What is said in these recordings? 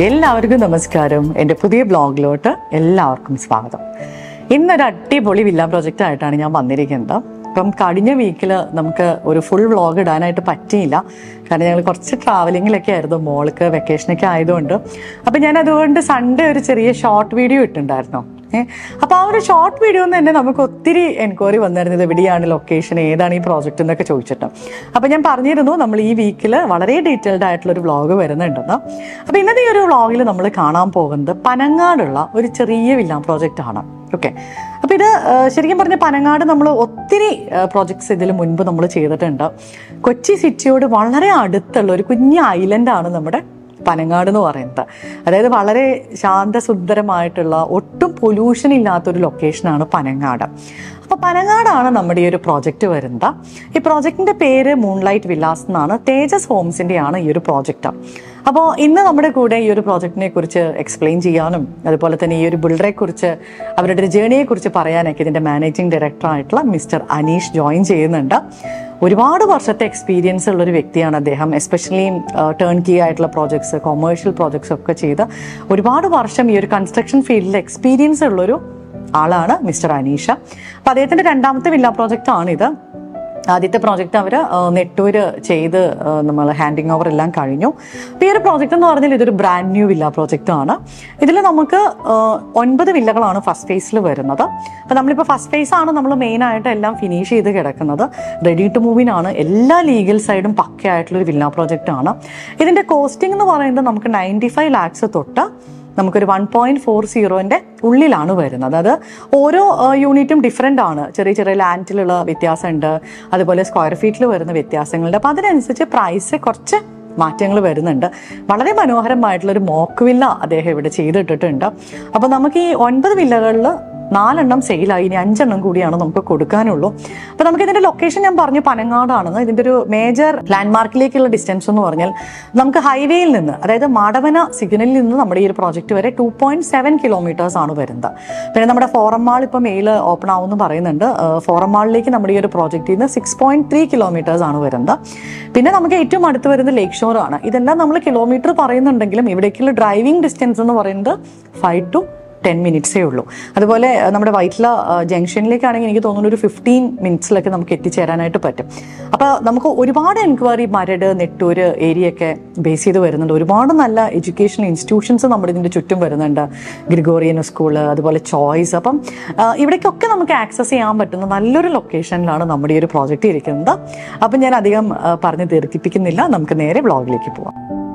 എല്ലാവർക്കും നമസ്കാരം എൻ്റെ പുതിയ ബ്ലോഗിലോട്ട് എല്ലാവർക്കും സ്വാഗതം ഇന്നൊരു അടിപൊളി വില്ല പ്രൊജക്റ്റ് ആയിട്ടാണ് ഞാൻ വന്നിരിക്കുന്നത് അപ്പം കഴിഞ്ഞ വീക്കിൽ നമുക്ക് ഒരു ഫുൾ വ്ളോഗ് ഇടാനായിട്ട് പറ്റിയില്ല കാരണം ഞങ്ങൾ കുറച്ച് ട്രാവലിങ്ങിലൊക്കെ ആയിരുന്നു മോൾക്ക് വെക്കേഷനൊക്കെ ആയതുകൊണ്ട് അപ്പം ഞാൻ അതുകൊണ്ട് സൺഡേ ഒരു ചെറിയ ഷോർട്ട് വീഡിയോ ഇട്ടുണ്ടായിരുന്നു ഏഹ് അപ്പൊ ആ ഒരു ഷോർട്ട് വീഡിയോ തന്നെ നമുക്ക് ഒത്തിരി എൻക്വയറി വന്നിരുന്നത് എവിടെയാണ് ലൊക്കേഷൻ ഏതാണ് ഈ പ്രോജക്റ്റ് എന്നൊക്കെ ചോദിച്ചിട്ട് അപ്പൊ ഞാൻ പറഞ്ഞിരുന്നു നമ്മൾ ഈ വീക്കിൽ വളരെ ഡീറ്റെയിൽഡ് ആയിട്ടുള്ള ഒരു വ്ളോഗ് വരുന്നുണ്ടെന്ന് അപ്പൊ ഇന്നത്തെ ഈ ഒരു വ്ളോഗിൽ നമ്മൾ കാണാൻ പോകുന്നത് പനങ്ങാടുള്ള ഒരു ചെറിയ വില്ല പ്രോജക്റ്റ് ആണ് ഓക്കെ അപ്പൊ ഇത് ആ, ശരിക്കും പറഞ്ഞ പനങ്ങാട് നമ്മൾ ഒത്തിരി പ്രോജക്ട്സ് ഇതിൽ മുൻപ് നമ്മൾ ചെയ്തിട്ടുണ്ട് കൊച്ചി സിറ്റിയോട് വളരെ അടുത്തുള്ള ഒരു കുഞ്ഞ് ഐലൻഡാണ് നമ്മുടെ പനങ്ങാട് എന്ന് പറയുന്നത് അതായത് വളരെ ശാന്തസുന്ദരമായിട്ടുള്ള ഒട്ടും പൊല്യൂഷൻ ഇല്ലാത്തൊരു ലൊക്കേഷനാണ് പനങ്ങാട് അപ്പോൾ പനങ്ങാടാണ് നമ്മുടെ ഈ ഒരു പ്രോജക്റ്റ് വരുന്നത് ഈ പ്രോജക്റ്റിന്റെ പേര് മൂൺലൈറ്റ് വില്ലാസ് എന്നാണ് തേജസ് ഹോംസിന്റെയാണ് ഈ ഒരു പ്രോജക്റ്റ് അപ്പോൾ ഇന്ന് നമ്മുടെ കൂടെ ഈ ഒരു പ്രോജക്റ്റിനെ കുറിച്ച് എക്സ്പ്ലെയിൻ ചെയ്യാനും അതുപോലെ തന്നെ ഈ ഒരു ബിൽഡറെ കുറിച്ച് അവരുടെ ഒരു ജേണിയെ കുറിച്ച് പറയാനൊക്കെ ഇതിന്റെ മാനേജിംഗ് ഡയറക്ടർ ആയിട്ടുള്ള മിസ്റ്റർ അനീഷ് ജോയിൻ ചെയ്യുന്നുണ്ട് ഒരുപാട് വർഷത്തെ എക്സ്പീരിയൻസ് ഉള്ള ഒരു വ്യക്തിയാണ് അദ്ദേഹം എസ്പെഷ്യലി ടേൺ കീ ആയിട്ടുള്ള പ്രോജക്ട്സ് കൊമേഴ്ഷ്യൽ പ്രോജക്ട്സ് ഒക്കെ ചെയ്ത് ഒരുപാട് വർഷം ഈ ഒരു കൺസ്ട്രക്ഷൻ ഫീൽഡിൽ എക്സ്പീരിയൻസ് ഉള്ളൊരു ആളാണ് മിസ്റ്റർ അനീഷ അപ്പൊ അദ്ദേഹത്തിന്റെ രണ്ടാമത്തെ വില്ല പ്രോജക്റ്റ് ആണിത് ആദ്യത്തെ പ്രോജക്റ്റ് അവർ നെട്ടൂര് ചെയ്ത് നമ്മൾ ഹാൻഡിങ് ഓവർ എല്ലാം കഴിഞ്ഞു അപ്പോൾ ഈ ഒരു പ്രോജക്റ്റ് എന്ന് പറഞ്ഞാൽ ഇതൊരു ബ്രാൻഡ് ന്യൂ വില്ല പ്രോജക്റ്റ് ആണ് ഇതിൽ നമുക്ക് ആ, ഒൻപത് വില്ലകളാണ് ഫസ്റ്റ് ഫേസിൽ വരുന്നത് അപ്പോൾ നമ്മളിപ്പോൾ ഫസ്റ്റ് ഫേസ് ആണ് നമ്മൾ മെയിൻ ആയിട്ട് എല്ലാം ഫിനിഷ് ചെയ്ത് കിടക്കുന്നത് റെഡി ടു മൂവിനാണ് എല്ലാ ലീഗൽ സൈഡും പക്കയായിട്ടുള്ള ഒരു വില്ല പ്രോജക്റ്റ് ആണ് ഇതിന്റെ കോസ്റ്റിംഗ് എന്ന് പറയുന്നത് നമുക്ക് നയൻറ്റി ഫൈവ് ലാക്സ് തൊട്ട് നമുക്കൊരു വൺ പോയിന്റ് ഫോർ സീറോന്റെ ഉള്ളിലാണ് വരുന്നത് അത് ഓരോ യൂണിറ്റും ഡിഫറെൻ്റ് ആണ് ചെറിയ ചെറിയ ലാൻഡിലുള്ള വ്യത്യാസമുണ്ട് അതുപോലെ സ്ക്വയർ ഫീറ്റിൽ വരുന്ന വ്യത്യാസങ്ങളുണ്ട് അപ്പോൾ അതിനനുസരിച്ച് പ്രൈസ് കുറച്ച് മാറ്റങ്ങൾ വരുന്നുണ്ട് വളരെ മനോഹരമായിട്ടുള്ള ഒരു മോക്ക് വില്ല അദ്ദേഹം ഇവിടെ ചെയ്തിട്ടിട്ടുണ്ട് അപ്പോൾ നമുക്ക് ഈ ഒൻപത് വില്ലകളിൽ നാലെണ്ണം സെയിലായി ഇനി അഞ്ചെണ്ണം കൂടിയാണ് നമുക്ക് കൊടുക്കാനുള്ളൂ അപ്പോൾ നമുക്ക് ഇതിന്റെ ലൊക്കേഷൻ ഞാൻ പറഞ്ഞു പനങ്ങാടാണെന്ന് ഇതിന്റെ ഒരു മേജർ ലാൻഡ്മാർക്കിലേക്കുള്ള ഡിസ്റ്റൻസ് എന്ന് പറഞ്ഞാൽ നമുക്ക് ഹൈവേയിൽ നിന്ന് അതായത് മാടവന സിഗ്നലിൽ നിന്ന് നമ്മുടെ ഈ ഒരു പ്രോജക്റ്റ് വരെ ടു പോയിന്റ് സെവൻ കിലോമീറ്റേഴ്സ് ആണ് വരുന്നത് പിന്നെ നമ്മുടെ ഫോറം മാൾ ഇപ്പോൾ മെയിൽ ഓപ്പൺ ആവുമെന്ന് പറയുന്നുണ്ട് ഫോറം മാളിലേക്ക് നമ്മുടെ ഈ ഒരു പ്രോജക്റ്റിൽ നിന്ന് സിക്സ് പോയിന്റ് ത്രീ കിലോമീറ്റേഴ്സ് ആണ് വരുന്നത് പിന്നെ നമുക്ക് ഏറ്റവും അടുത്ത് വരുന്നത് ലേക്ക് ഷോർ ആണ് ഇതെല്ലാം നമ്മൾ കിലോമീറ്റർ പറയുന്നുണ്ടെങ്കിലും ഇവിടേക്കുള്ള ഡ്രൈവിംഗ് ഡിസ്റ്റൻസ് എന്ന് പറയുന്നത് ഫൈവ് ടു ടെൻ മിനിറ്റ്സേ ഉള്ളൂ അതുപോലെ അഹ് നമ്മുടെ വൈറ്റ്ല ജംഗ്ഷനിലേക്കാണെങ്കിൽ എനിക്ക് തോന്നുന്നു ഒരു ഫിഫ്റ്റീൻ മിനിറ്റ്സിലൊക്കെ നമുക്ക് എത്തിച്ചേരാനായിട്ട് പറ്റും അപ്പോൾ നമുക്ക് ഒരുപാട് എൻക്വയറി മരട് നെട്ടൂര് ഏരിയ ഒക്കെ ബേസ് ചെയ്ത് വരുന്നുണ്ട് ഒരുപാട് നല്ല എഡ്യൂക്കേഷൻ ഇൻസ്റ്റിറ്റ്യൂഷൻസ് നമ്മുടെ ഇതിൻ്റെ ചുറ്റും വരുന്നുണ്ട് ഗ്രിഗോറിയൻ സ്കൂള് അതുപോലെ ചോയ്സ് അപ്പം അഹ് ഇവിടേക്കൊക്കെ നമുക്ക് ആക്സസ് ചെയ്യാൻ പറ്റുന്ന നല്ലൊരു ലൊക്കേഷനിലാണ് നമ്മുടെ ഈ ഒരു പ്രോജക്റ്റ് ഇരിക്കുന്നത് അപ്പം ഞാൻ അധികം അഹ് പറഞ്ഞ് ദീർഘിപ്പിക്കുന്നില്ല നമുക്ക് നേരെ വ്ളോഗിലേക്ക് പോവാം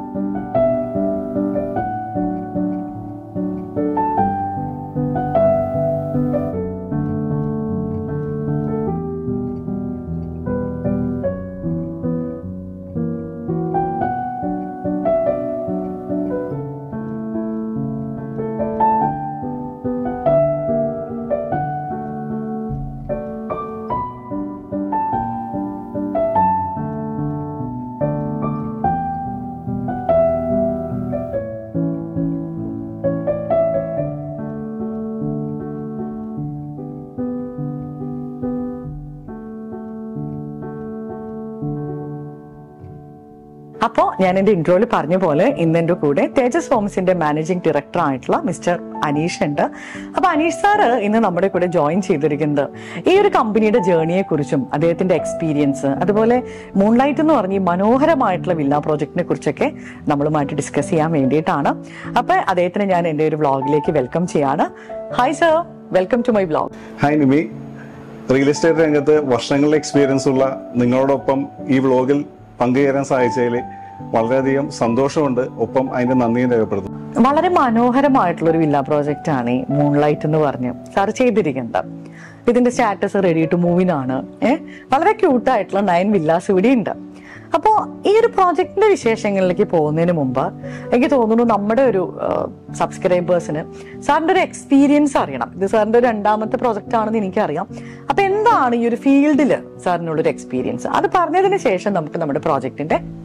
അപ്പോൾ ഞാൻ എൻ്റെ ഇൻട്രോയിൽ പറഞ്ഞ പോലെ ഇന്ന് എൻ്റെ കൂടെ തേജസ് ഹോംസിന്റെ മാനേജിംഗ് ഡയറക്ടർ ആയിട്ടുള്ള മിസ്റ്റർ അനീഷ് ഉണ്ട് അപ്പൊ അനീഷ് സാറ് ഇന്ന് നമ്മുടെ കൂടെ ജോയിൻ ചെയ്തിരിക്കുന്നത് ഈ ഒരു കമ്പനിയുടെ ജേർണിയെ കുറിച്ചും അദ്ദേഹത്തിന്റെ എക്സ്പീരിയൻസ് അതുപോലെ മൂൺലൈറ്റ് എന്ന് പറഞ്ഞ ഈ മനോഹരമായിട്ടുള്ള വില്ല പ്രോജക്റ്റിനെ കുറിച്ചൊക്കെ നമ്മളുമായിട്ട് ഡിസ്കസ് ചെയ്യാൻ വേണ്ടിയിട്ടാണ് അപ്പൊ അദ്ദേഹത്തിന് ഞാൻ എൻ്റെ ഒരു വ്ളോഗിലേക്ക് വെൽക്കം ചെയ്യാണ് hi sir welcome to my vlog hi Nimi real estate രംഗത്ത് വർഷങ്ങളുടെ എക്സ്പീരിയൻസ് ഉള്ള നിങ്ങളോടൊപ്പം ഈ വ്ളോഗിൽ പങ്കുചേരാൻ സാധിച്ചതിൽ വളരെയധികം സന്തോഷമുണ്ട് ഒപ്പം അതിന്റെ നന്ദിയും രേഖപ്പെടുത്തുന്നു വളരെ മനോഹരമായിട്ടുള്ള ഒരു വില്ല പ്രോജക്റ്റ് ആണ് ഈ മൂൺലൈറ്റ് എന്ന് പറഞ്ഞ് സാർ ചെയ്തിരിക്കുന്നത് ഇതിന്റെ സ്റ്റാറ്റസ് റെഡി ടു മൂവിനാണ് ഏഹ് വളരെ ക്യൂട്ടായിട്ടുള്ള നയൻ വില്ലാസ് ഇവിടെ ഉണ്ട് അപ്പോൾ ഈ ഒരു പ്രോജക്റ്റിന്റെ വിശേഷങ്ങളിലേക്ക് പോകുന്നതിന് മുമ്പ് എനിക്ക് തോന്നുന്നു നമ്മുടെ ഒരു സബ്സ്ക്രൈബേഴ്സിന് സാറിന്റെ ഒരു എക്സ്പീരിയൻസ് അറിയണം ഇത് സാറിന്റെ ഒരു രണ്ടാമത്തെ പ്രോജക്റ്റ് ആണെന്ന് എനിക്കറിയാം അപ്പൊ എന്താണ് ഈ ഒരു ഫീൽഡിൽ സാറിനുള്ള ഒരു എക്സ്പീരിയൻസ് അത് പറഞ്ഞതിന് ശേഷം നമുക്ക് നമ്മുടെ പ്രോജക്റ്റിന്റെ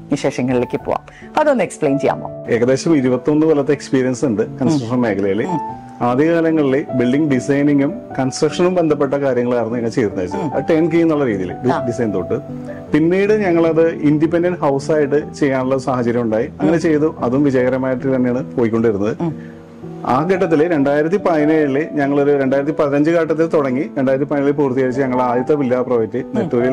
വിശേഷങ്ങളിലേക്ക് പോവാം അതൊന്ന് എക്സ്പ്ലെയിൻ ചെയ്യാമോ ഏകദേശം ഇരുപത്തൊന്ന് കൊല്ലത്തെ എക്സ്പീരിയൻസ് ഉണ്ട് കൺസ്ട്രക്ഷൻ മേഖലയിൽ ആദ്യകാലങ്ങളിൽ ബിൽഡിംഗ് ഡിസൈനിങ്ങും കൺസ്ട്രക്ഷനും ബന്ധപ്പെട്ട കാര്യങ്ങളായിരുന്നു ഞങ്ങൾ ചെയ്തിരുന്നത് ടെൻ കെ എന്നുള്ള രീതിയിൽ ഡിസൈൻ തൊട്ട് പിന്നീട് ഞങ്ങളത് ഇൻഡിപെൻഡന്റ് ഹൗസ് ആയിട്ട് ചെയ്യാനുള്ള സാഹചര്യം ഉണ്ടായി അങ്ങനെ ചെയ്തു അതും വിജയകരമായിട്ട് തന്നെയാണ് പോയിക്കൊണ്ടിരുന്നത് ആ ഘട്ടത്തില് രണ്ടായിരത്തി പതിനേഴില് ഞങ്ങളൊരു രണ്ടായിരത്തി പതിനഞ്ച് ഘട്ടത്തിൽ തുടങ്ങി രണ്ടായിരത്തി പതിനേഴിൽ പൂർത്തീകരിച്ച് ഞങ്ങൾ ആദ്യത്തെ വില്ല പ്രോജക്റ്റ് നെട്ടൂരിൽ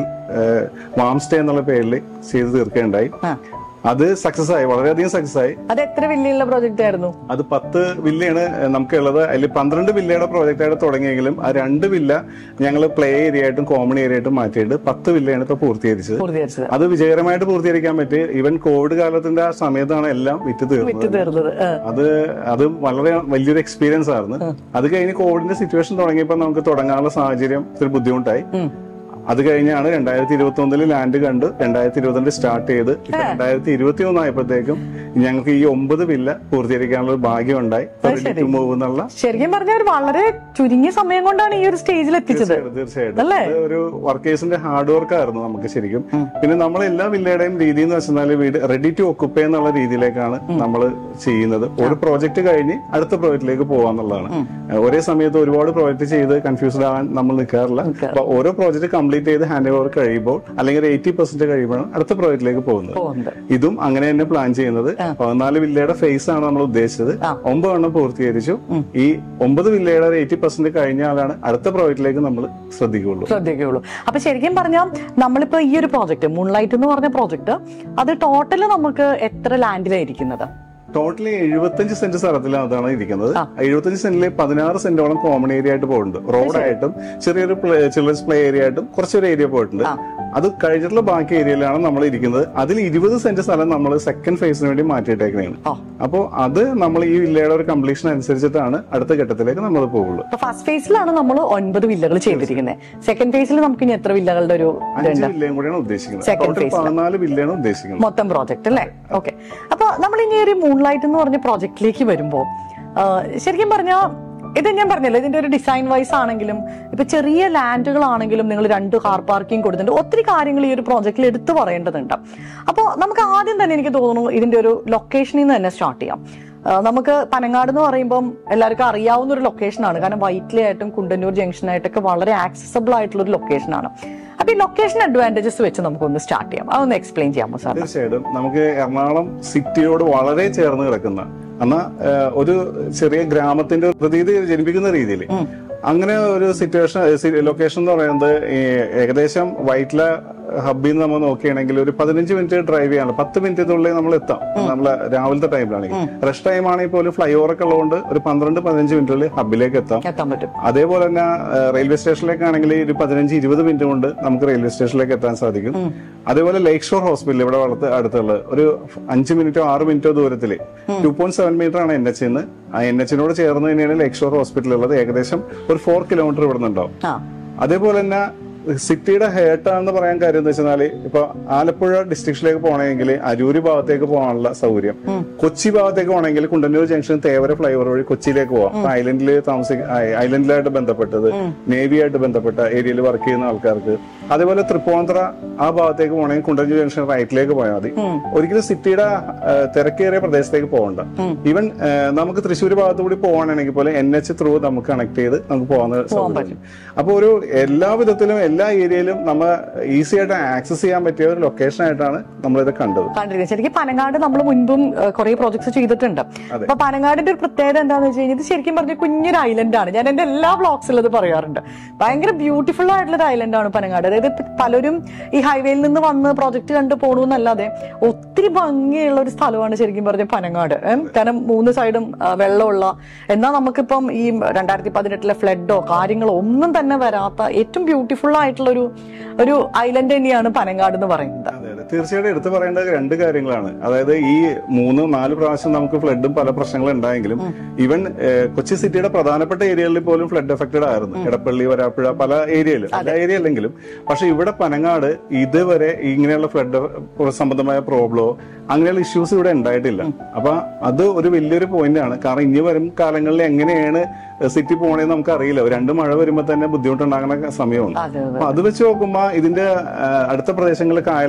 വാം സ്റ്റേ എന്നുള്ള പേരിൽ ചെയ്ത് തീർക്കുകയുണ്ടായി ആ. അത് സക്സസ് ആയി വളരെയധികം സക്സസ് ആയി അത് എത്ര വലിയുള്ള പ്രോജക്റ്റ് ആയിരുന്നു അത് പത്ത് വില്ലയാണ് നമുക്കുള്ളത് അതിൽ പന്ത്രണ്ട് വില്ലയുടെ പ്രോജക്റ്റ് ആയിട്ട് തുടങ്ങിയെങ്കിലും ആ രണ്ട് വില്ല ഞങ്ങൾ പ്ലേ ഏരിയ ആയിട്ടും കോമൺ ഏരിയ ആയിട്ടും മാറ്റിയിട്ട് പത്ത് വില്ലയാണ് ഇപ്പൊ പൂർത്തീകരിച്ചത് പൂർത്തീകരിച്ചത് അത് വിജയകരമായിട്ട് പൂർത്തീകരിക്കാൻ പറ്റി ഈവൻ കോവിഡ് കാലത്തിന്റെ ആ സമയത്താണ് എല്ലാം വിറ്റ് തീർന്നത് വിറ്റ് തീർന്നത് ആ. അത് അത് വളരെ വലിയൊരു എക്സ്പീരിയൻസ് ആയിരുന്നു അത് കഴിഞ്ഞ് കോവിഡിന്റെ സിറ്റുവേഷൻ തുടങ്ങിയപ്പോൾ നമുക്ക് തുടങ്ങാനുള്ള സാഹചര്യം ഇത്തിരി ബുദ്ധിമുട്ടായി ഉം. അത് കഴിഞ്ഞാണ് രണ്ടായിരത്തി ഇരുപത്തി ഒന്നില് ലാൻഡ് കണ്ട് രണ്ടായിരത്തി ഇരുപത്തിരണ്ട് സ്റ്റാർട്ട് ചെയ്ത് ഇപ്പൊ രണ്ടായിരത്തി ഇരുപത്തി ഒന്ന് ആയപ്പോഴത്തേക്കും ഞങ്ങൾക്ക് ഈ ഒമ്പത് വില്ല പൂർത്തീകരിക്കാനുള്ള ഒരു ഭാഗ്യം ഉണ്ടായി റെഡി ടു മൂവ് എന്നുള്ള ശരിക്കും പറഞ്ഞാൽ ഒരു വളരെ ചുരുങ്ങിയ സമയം കൊണ്ടാണ് ഈ ഒരു സ്റ്റേജിൽ എത്തിച്ചത് തീർച്ചയായിട്ടും അല്ലേ? അത് ഒരു വർക്കേഴ്സിന്റെ ഹാർഡ് വർക്ക് ആയിരുന്നു നമുക്ക് ശരിക്കും പിന്നെ നമ്മൾ എല്ലാ വില്ലയുടെയും രീതി എന്ന് വെച്ചാൽ വീട് റെഡി ടു ഒക്കുപ്പേ എന്നുള്ള രീതിയിലേക്കാണ് നമ്മൾ ചെയ്യുന്നത് ഒരു പ്രോജക്റ്റ് കഴിഞ്ഞ് അടുത്ത പ്രോജക്റ്റിലേക്ക് പോവാന്നുള്ളതാണ് ഒരേ സമയത്ത് ഒരുപാട് പ്രോജക്റ്റ് ചെയ്ത് കൺഫ്യൂസ്ഡ് ആവാൻ നമ്മൾ നിൽക്കാറില്ല അപ്പൊ ഓരോ പ്രോജക്റ്റ് കംപ്ലീറ്റ് ചെയ്ത് ഹാൻഡ് ഓവർ കഴിയുമ്പോൾ അല്ലെങ്കിൽ എയ്റ്റി പെർസെന്റ് കഴിയുമ്പോഴാണ് അടുത്ത പ്രോജക്റ്റിലേക്ക് പോകുന്നത് പോകുന്നത് ഇതും അങ്ങനെ തന്നെ പ്ലാൻ ചെയ്യുന്നത് പതിനാല് വില്ലയുടെ ഫേസ് ആണ് നമ്മൾ ഉദ്ദേശിച്ചത് ഒമ്പതെണ്ണം പൂർത്തീകരിച്ചു ഈ ഒമ്പത് വില്ലയുടെ എയ്റ്റി പെർസെന്റ് കഴിഞ്ഞാലാണ് അടുത്ത പ്രോജക്റ്റിലേക്ക് നമ്മൾ ശ്രദ്ധിക്കുകയുള്ളൂ ശ്രദ്ധിക്കുകയുള്ളൂ അപ്പൊ ശരിക്കും പറഞ്ഞാൽ നമ്മളിപ്പോ ഈ ഒരു പ്രോജക്റ്റ് മൂൺലൈറ്റ് എന്ന് പറഞ്ഞ പ്രോജക്റ്റ് അത് ടോട്ടൽ നമുക്ക് എത്ര ലാൻഡിലായിരിക്കുന്നത് ടോട്ടലി എഴുപത്തഞ്ച് സെന്റ് സ്ഥലത്തിലാണ് ഇരിക്കുന്നത് എഴുപത്തഞ്ച് സെന്റിൽ പതിനാറ് സെന്റോളം കോമൺ ഏരിയ ആയിട്ട് പോയിട്ടുണ്ട് റോഡായിട്ടും ചെറിയൊരു ചിൽഡ്രൻസ് പ്ലേ ഏരിയ ആയിട്ടും കുറച്ചൊരു ഏരിയ പോയിട്ടുണ്ട് അത് കഴിഞ്ഞിട്ടുള്ള ബാക്കി ഏരിയയിലാണ് നമ്മൾ ഇരിക്കുന്നത് അതിൽ ഇരുപത് സെന്റ് സ്ഥലം നമ്മൾ സെക്കൻഡ് ഫേസിന് വേണ്ടി മാറ്റിയിട്ടേക്കുന്നതാണ് ആ. അപ്പോൾ അത് നമ്മൾ ഈ വില്ലയുടെ ഒരു കംപ്ലീഷൻ അനുസരിച്ചിട്ടാണ് അടുത്ത ഘട്ടത്തിലേക്ക് നമ്മൾ പോകുള്ളൂ അപ്പൊ ഫസ്റ്റ് ഫേസിലാണ് നമ്മൾ ഒൻപത് വില്ലകൾ ചെയ്തിരിക്കുന്നത് സെക്കൻഡ് ഫേസിൽ നമുക്ക് ഇനി എത്ര വില്ലകളുടെ ഒരു അഞ്ച് വില്ലയും കൂടിയാണ് ഉദ്ദേശിക്കുന്നത് Second ടോട്ടൽ phase ല്. പതിനാല് വില്ലയാണ് ഉദ്ദേശിക്കുന്നത് മൊത്തം പ്രോജക്റ്റ് അല്ലേ ഓക്കെ അപ്പൊ നമ്മൾ ഇനി ഒരു മൂൺലൈറ്റ് എന്ന് പറഞ്ഞ പ്രോജക്റ്റിലേക്ക് വരുമ്പോൾ ശരിക്കും പറഞ്ഞാൽ ഇത് ഞാൻ പറഞ്ഞല്ലോ ഇതിന്റെ ഒരു ഡിസൈൻ വൈസ് ആണെങ്കിലും ഇപ്പൊ ചെറിയ ലാൻഡുകളാണെങ്കിലും നിങ്ങൾ രണ്ട് കാർ പാർക്കിംഗ് കൊടുത്തിട്ടുണ്ട് ഒത്തിരി കാര്യങ്ങൾ ഈ ഒരു പ്രോജക്റ്റിൽ എടുത്തു പറയേണ്ടതുണ്ട് അപ്പോൾ നമുക്ക് ആദ്യം തന്നെ എനിക്ക് തോന്നുന്നു ഇതിന്റെ ഒരു ലൊക്കേഷനിൽ നിന്ന് തന്നെ സ്റ്റാർട്ട് ചെയ്യാം ആ, നമുക്ക് പനങ്ങാട് എന്ന് പറയുമ്പം എല്ലാവർക്കും അറിയാവുന്ന ഒരു ലൊക്കേഷനാണ് കാരണം വൈറ്റ്ലി ആയിട്ടും കുണ്ടന്നൂർ ജംഗ്ഷനായിട്ടൊക്കെ വളരെ ആക്സസബിൾ ആയിട്ടുള്ള ഒരു ലൊക്കേഷനാണ് അപ്പൊ ഈ ലൊക്കേഷൻ അഡ്വാൻറ്റേജസ് വെച്ച് നമുക്കൊന്ന് സ്റ്റാർട്ട് ചെയ്യാം അതൊന്ന് എക്സ്പ്ലെയിൻ ചെയ്യാമോ സാർ തീർച്ചയായിട്ടും നമുക്ക് എറണാകുളം സിറ്റിയോട് വളരെ ചേർന്ന് കിടക്കുന്ന എന്നാ ഏഹ്, ഒരു ചെറിയ ഗ്രാമത്തിന്റെ ഒരു പ്രതീതി ജനിപ്പിക്കുന്ന രീതിയിൽ അങ്ങനെ ഒരു സിറ്റുവേഷൻ ലൊക്കേഷൻ എന്ന് പറയുന്നത് ഈ ഏകദേശം വൈറ്റ്ല ഹബിൽ നിന്ന് നമ്മൾ നോക്കുകയാണെങ്കിൽ ഒരു പതിനഞ്ച് മിനിറ്റ് ഡ്രൈവ് ചെയ്യാൻ പത്ത് മിനിറ്റിനുള്ളിൽ നമ്മൾ എത്താം നമ്മളെ രാവിലത്തെ ടൈമിലാണെങ്കിൽ റഷ് ടൈം ആണെങ്കിൽ പോലും ഫ്ലൈ ഓവർ ഒക്കെ ഉള്ളതുകൊണ്ട് ഒരു പന്ത്രണ്ട് പതിനഞ്ച് മിനിറ്റിനുള്ളിൽ ഹബിലേക്ക് എത്താം എത്താൻ പറ്റും അതേപോലെ തന്നെ ആ, റെയിൽവേ സ്റ്റേഷനിലേക്കാണെങ്കിൽ ഒരു പതിനഞ്ച് ഇരുപത് മിനിറ്റ് കൊണ്ട് നമുക്ക് റെയിൽവേ സ്റ്റേഷനിലേക്ക് എത്താൻ സാധിക്കും അതേപോലെ ലേക്ക് ഷോർ ഹോസ്പിറ്റൽ ഇവിടെ വളർത്ത് അടുത്തുള്ള ഒരു അഞ്ച് മിനിറ്റോ ആറ് മിനിറ്റോ ദൂരത്തിൽ ടു പോയിന്റ് സെവൻ മീറ്റർ ആണ് എൻ എച്ച് ആ എൻ എച്ചിനോട് ചേർന്ന് തന്നെയാണ് ലേക്ക് ഷോർ ഹോസ്പിറ്റൽ ഉള്ളത് ഏകദേശം ഒരു ഫോർ കിലോമീറ്റർ ഇവിടെ നിന്നുണ്ടാവും ആ അതേപോലെ തന്നെ സിറ്റിയുടെ ഹേട്ട എന്ന് പറയാൻ കാര്യം എന്ന് വെച്ചാല് ഇപ്പൊ ആലപ്പുഴ ഡിസ്ട്രിക്റ്റിലേക്ക് പോകണമെങ്കിൽ അരൂര് ഭാഗത്തേക്ക് പോകാനുള്ള സൗകര്യം കൊച്ചി ഭാഗത്തേക്ക് പോകണമെങ്കിൽ കുണ്ടന്നൂർ ജംഗ്ഷൻ തേവര ഫ്ലൈഓവർ വഴി കൊച്ചിയിലേക്ക് പോവാം അപ്പൊ ഐലൻഡിൽ താമസിക്ക ഐലൻഡിലായിട്ട് ബന്ധപ്പെട്ടത് നേവിയായിട്ട് ബന്ധപ്പെട്ട ഏരിയയിൽ വർക്ക് ചെയ്യുന്ന ആൾക്കാർക്ക് അതേപോലെ തൃപ്പൂണിത്തറ ആ ഭാഗത്തേക്ക് പോകണമെങ്കിൽ കുണ്ടന്നൂർ ജംഗ്ഷൻ റൈറ്റിലേക്ക് പോയാൽ മതി ഒരിക്കലും സിറ്റിയുടെ ആ, തിരക്കേറിയ പ്രദേശത്തേക്ക് പോകണ്ട ഈവൻ നമുക്ക് തൃശ്ശൂർ ഭാഗത്തു കൂടി പോകാനാണെങ്കിൽ പോലെ എൻ എച്ച് ത്രൂ നമുക്ക് കണക്ട് ചെയ്ത് നമുക്ക് പോകാവുന്ന സൗകര്യം അപ്പൊ ഒരു എല്ലാ വിധത്തിലും എല്ലാ ഏരിയയിലും നമ്മൾ ഈസി ആയിട്ട് ആക്സസ് ചെയ്യാൻ പറ്റിയ ഒരു ലൊക്കേഷൻ ആയിട്ടാണ് നമ്മളിത് കണ്ടത് കണ്ടിരിക്കുന്നത് ശരിക്കും പനങ്ങാട് നമ്മൾ മുൻപും കുറെ പ്രോജക്ട്സ് ചെയ്തിട്ടുണ്ട് അപ്പൊ പനങ്ങാടിന്റെ ഒരു പ്രത്യേകത എന്താണെന്ന് വെച്ച് കഴിഞ്ഞാൽ ഇത് ശരിക്കും പറഞ്ഞ കുഞ്ഞൊരു ഐലൻഡ് ആണ് ഞാൻ എന്റെ എല്ലാ ബ്ലോഗ്സിലും ഇത് പറയാറുണ്ട് ഭയങ്കര ബ്യൂട്ടിഫുൾ ആയിട്ടുള്ള ഒരു ഐലൻഡ് ആണ് പനങ്ങാട് അതായത് ഇപ്പൊ പലരും ഈ ഹൈവേയിൽ നിന്ന് വന്ന് പ്രോജക്റ്റ് കണ്ട് പോകണമെന്നല്ലാതെ ഒത്തിരി ഭംഗിയുള്ള ഒരു സ്ഥലമാണ് ശരിക്കും പറഞ്ഞ പനങ്ങാട് ഏം, കാരണം മൂന്ന് സൈഡും ആ, വെള്ളമുള്ള എന്നാൽ നമുക്കിപ്പം ഈ രണ്ടായിരത്തി പതിനെട്ടിലെ ഫ്ലഡോ കാര്യങ്ങളോ ഒന്നും തന്നെ വരാത്ത ഏറ്റവും ബ്യൂട്ടിഫുൾ ആയിട്ടുള്ള ഒരു ഒരു ഐലൻഡ് തന്നെയാണ് പനങ്ങാട് എന്ന് പറയുന്നത് അതെ അതെ തീർച്ചയായിട്ടും എടുത്തു പറയേണ്ട രണ്ട് കാര്യങ്ങളാണ് അതായത് ഈ മൂന്ന് നാല് പ്രാവശ്യം നമുക്ക് ഫ്ലഡും പല പ്രശ്നങ്ങളും ഉണ്ടായെങ്കിലും ഈവൻ ഏഹ്, കൊച്ചി സിറ്റിയുടെ പ്രധാനപ്പെട്ട ഏരിയകളിൽ പോലും ഫ്ലഡ് എഫക്റ്റഡ് ആയിരുന്നു എടപ്പള്ളി വരാപ്പുഴ പല ഏരിയയിലും എല്ലാ ഏരിയ അല്ലെങ്കിലും പക്ഷെ ഇവിടെ പനങ്ങാട് ഇതുവരെ ഇങ്ങനെയുള്ള ഫ്ലഡ് സംബന്ധമായ പ്രോബ്ലമോ അങ്ങനെയുള്ള ഇഷ്യൂസ് ഇവിടെ ഉണ്ടായിട്ടില്ല അപ്പൊ അത് ഒരു വലിയൊരു പോയിന്റ് ആണ് കാരണം ഇനി വരും കാലങ്ങളിൽ എങ്ങനെയാണ് സിറ്റി പോണേന്ന് നമുക്ക് അറിയില്ല രണ്ട് മഴ വരുമ്പോൾ തന്നെ ബുദ്ധിമുട്ടുണ്ടാകുന്ന സമയമുണ്ട് അതെ അതെ അപ്പൊ അത് വെച്ച് നോക്കുമ്പോ ഇതിന്റെ ആ, അടുത്ത പ്രദേശങ്ങളിൽ കായലായിട്ട് ബന്ധപ്പെട്ട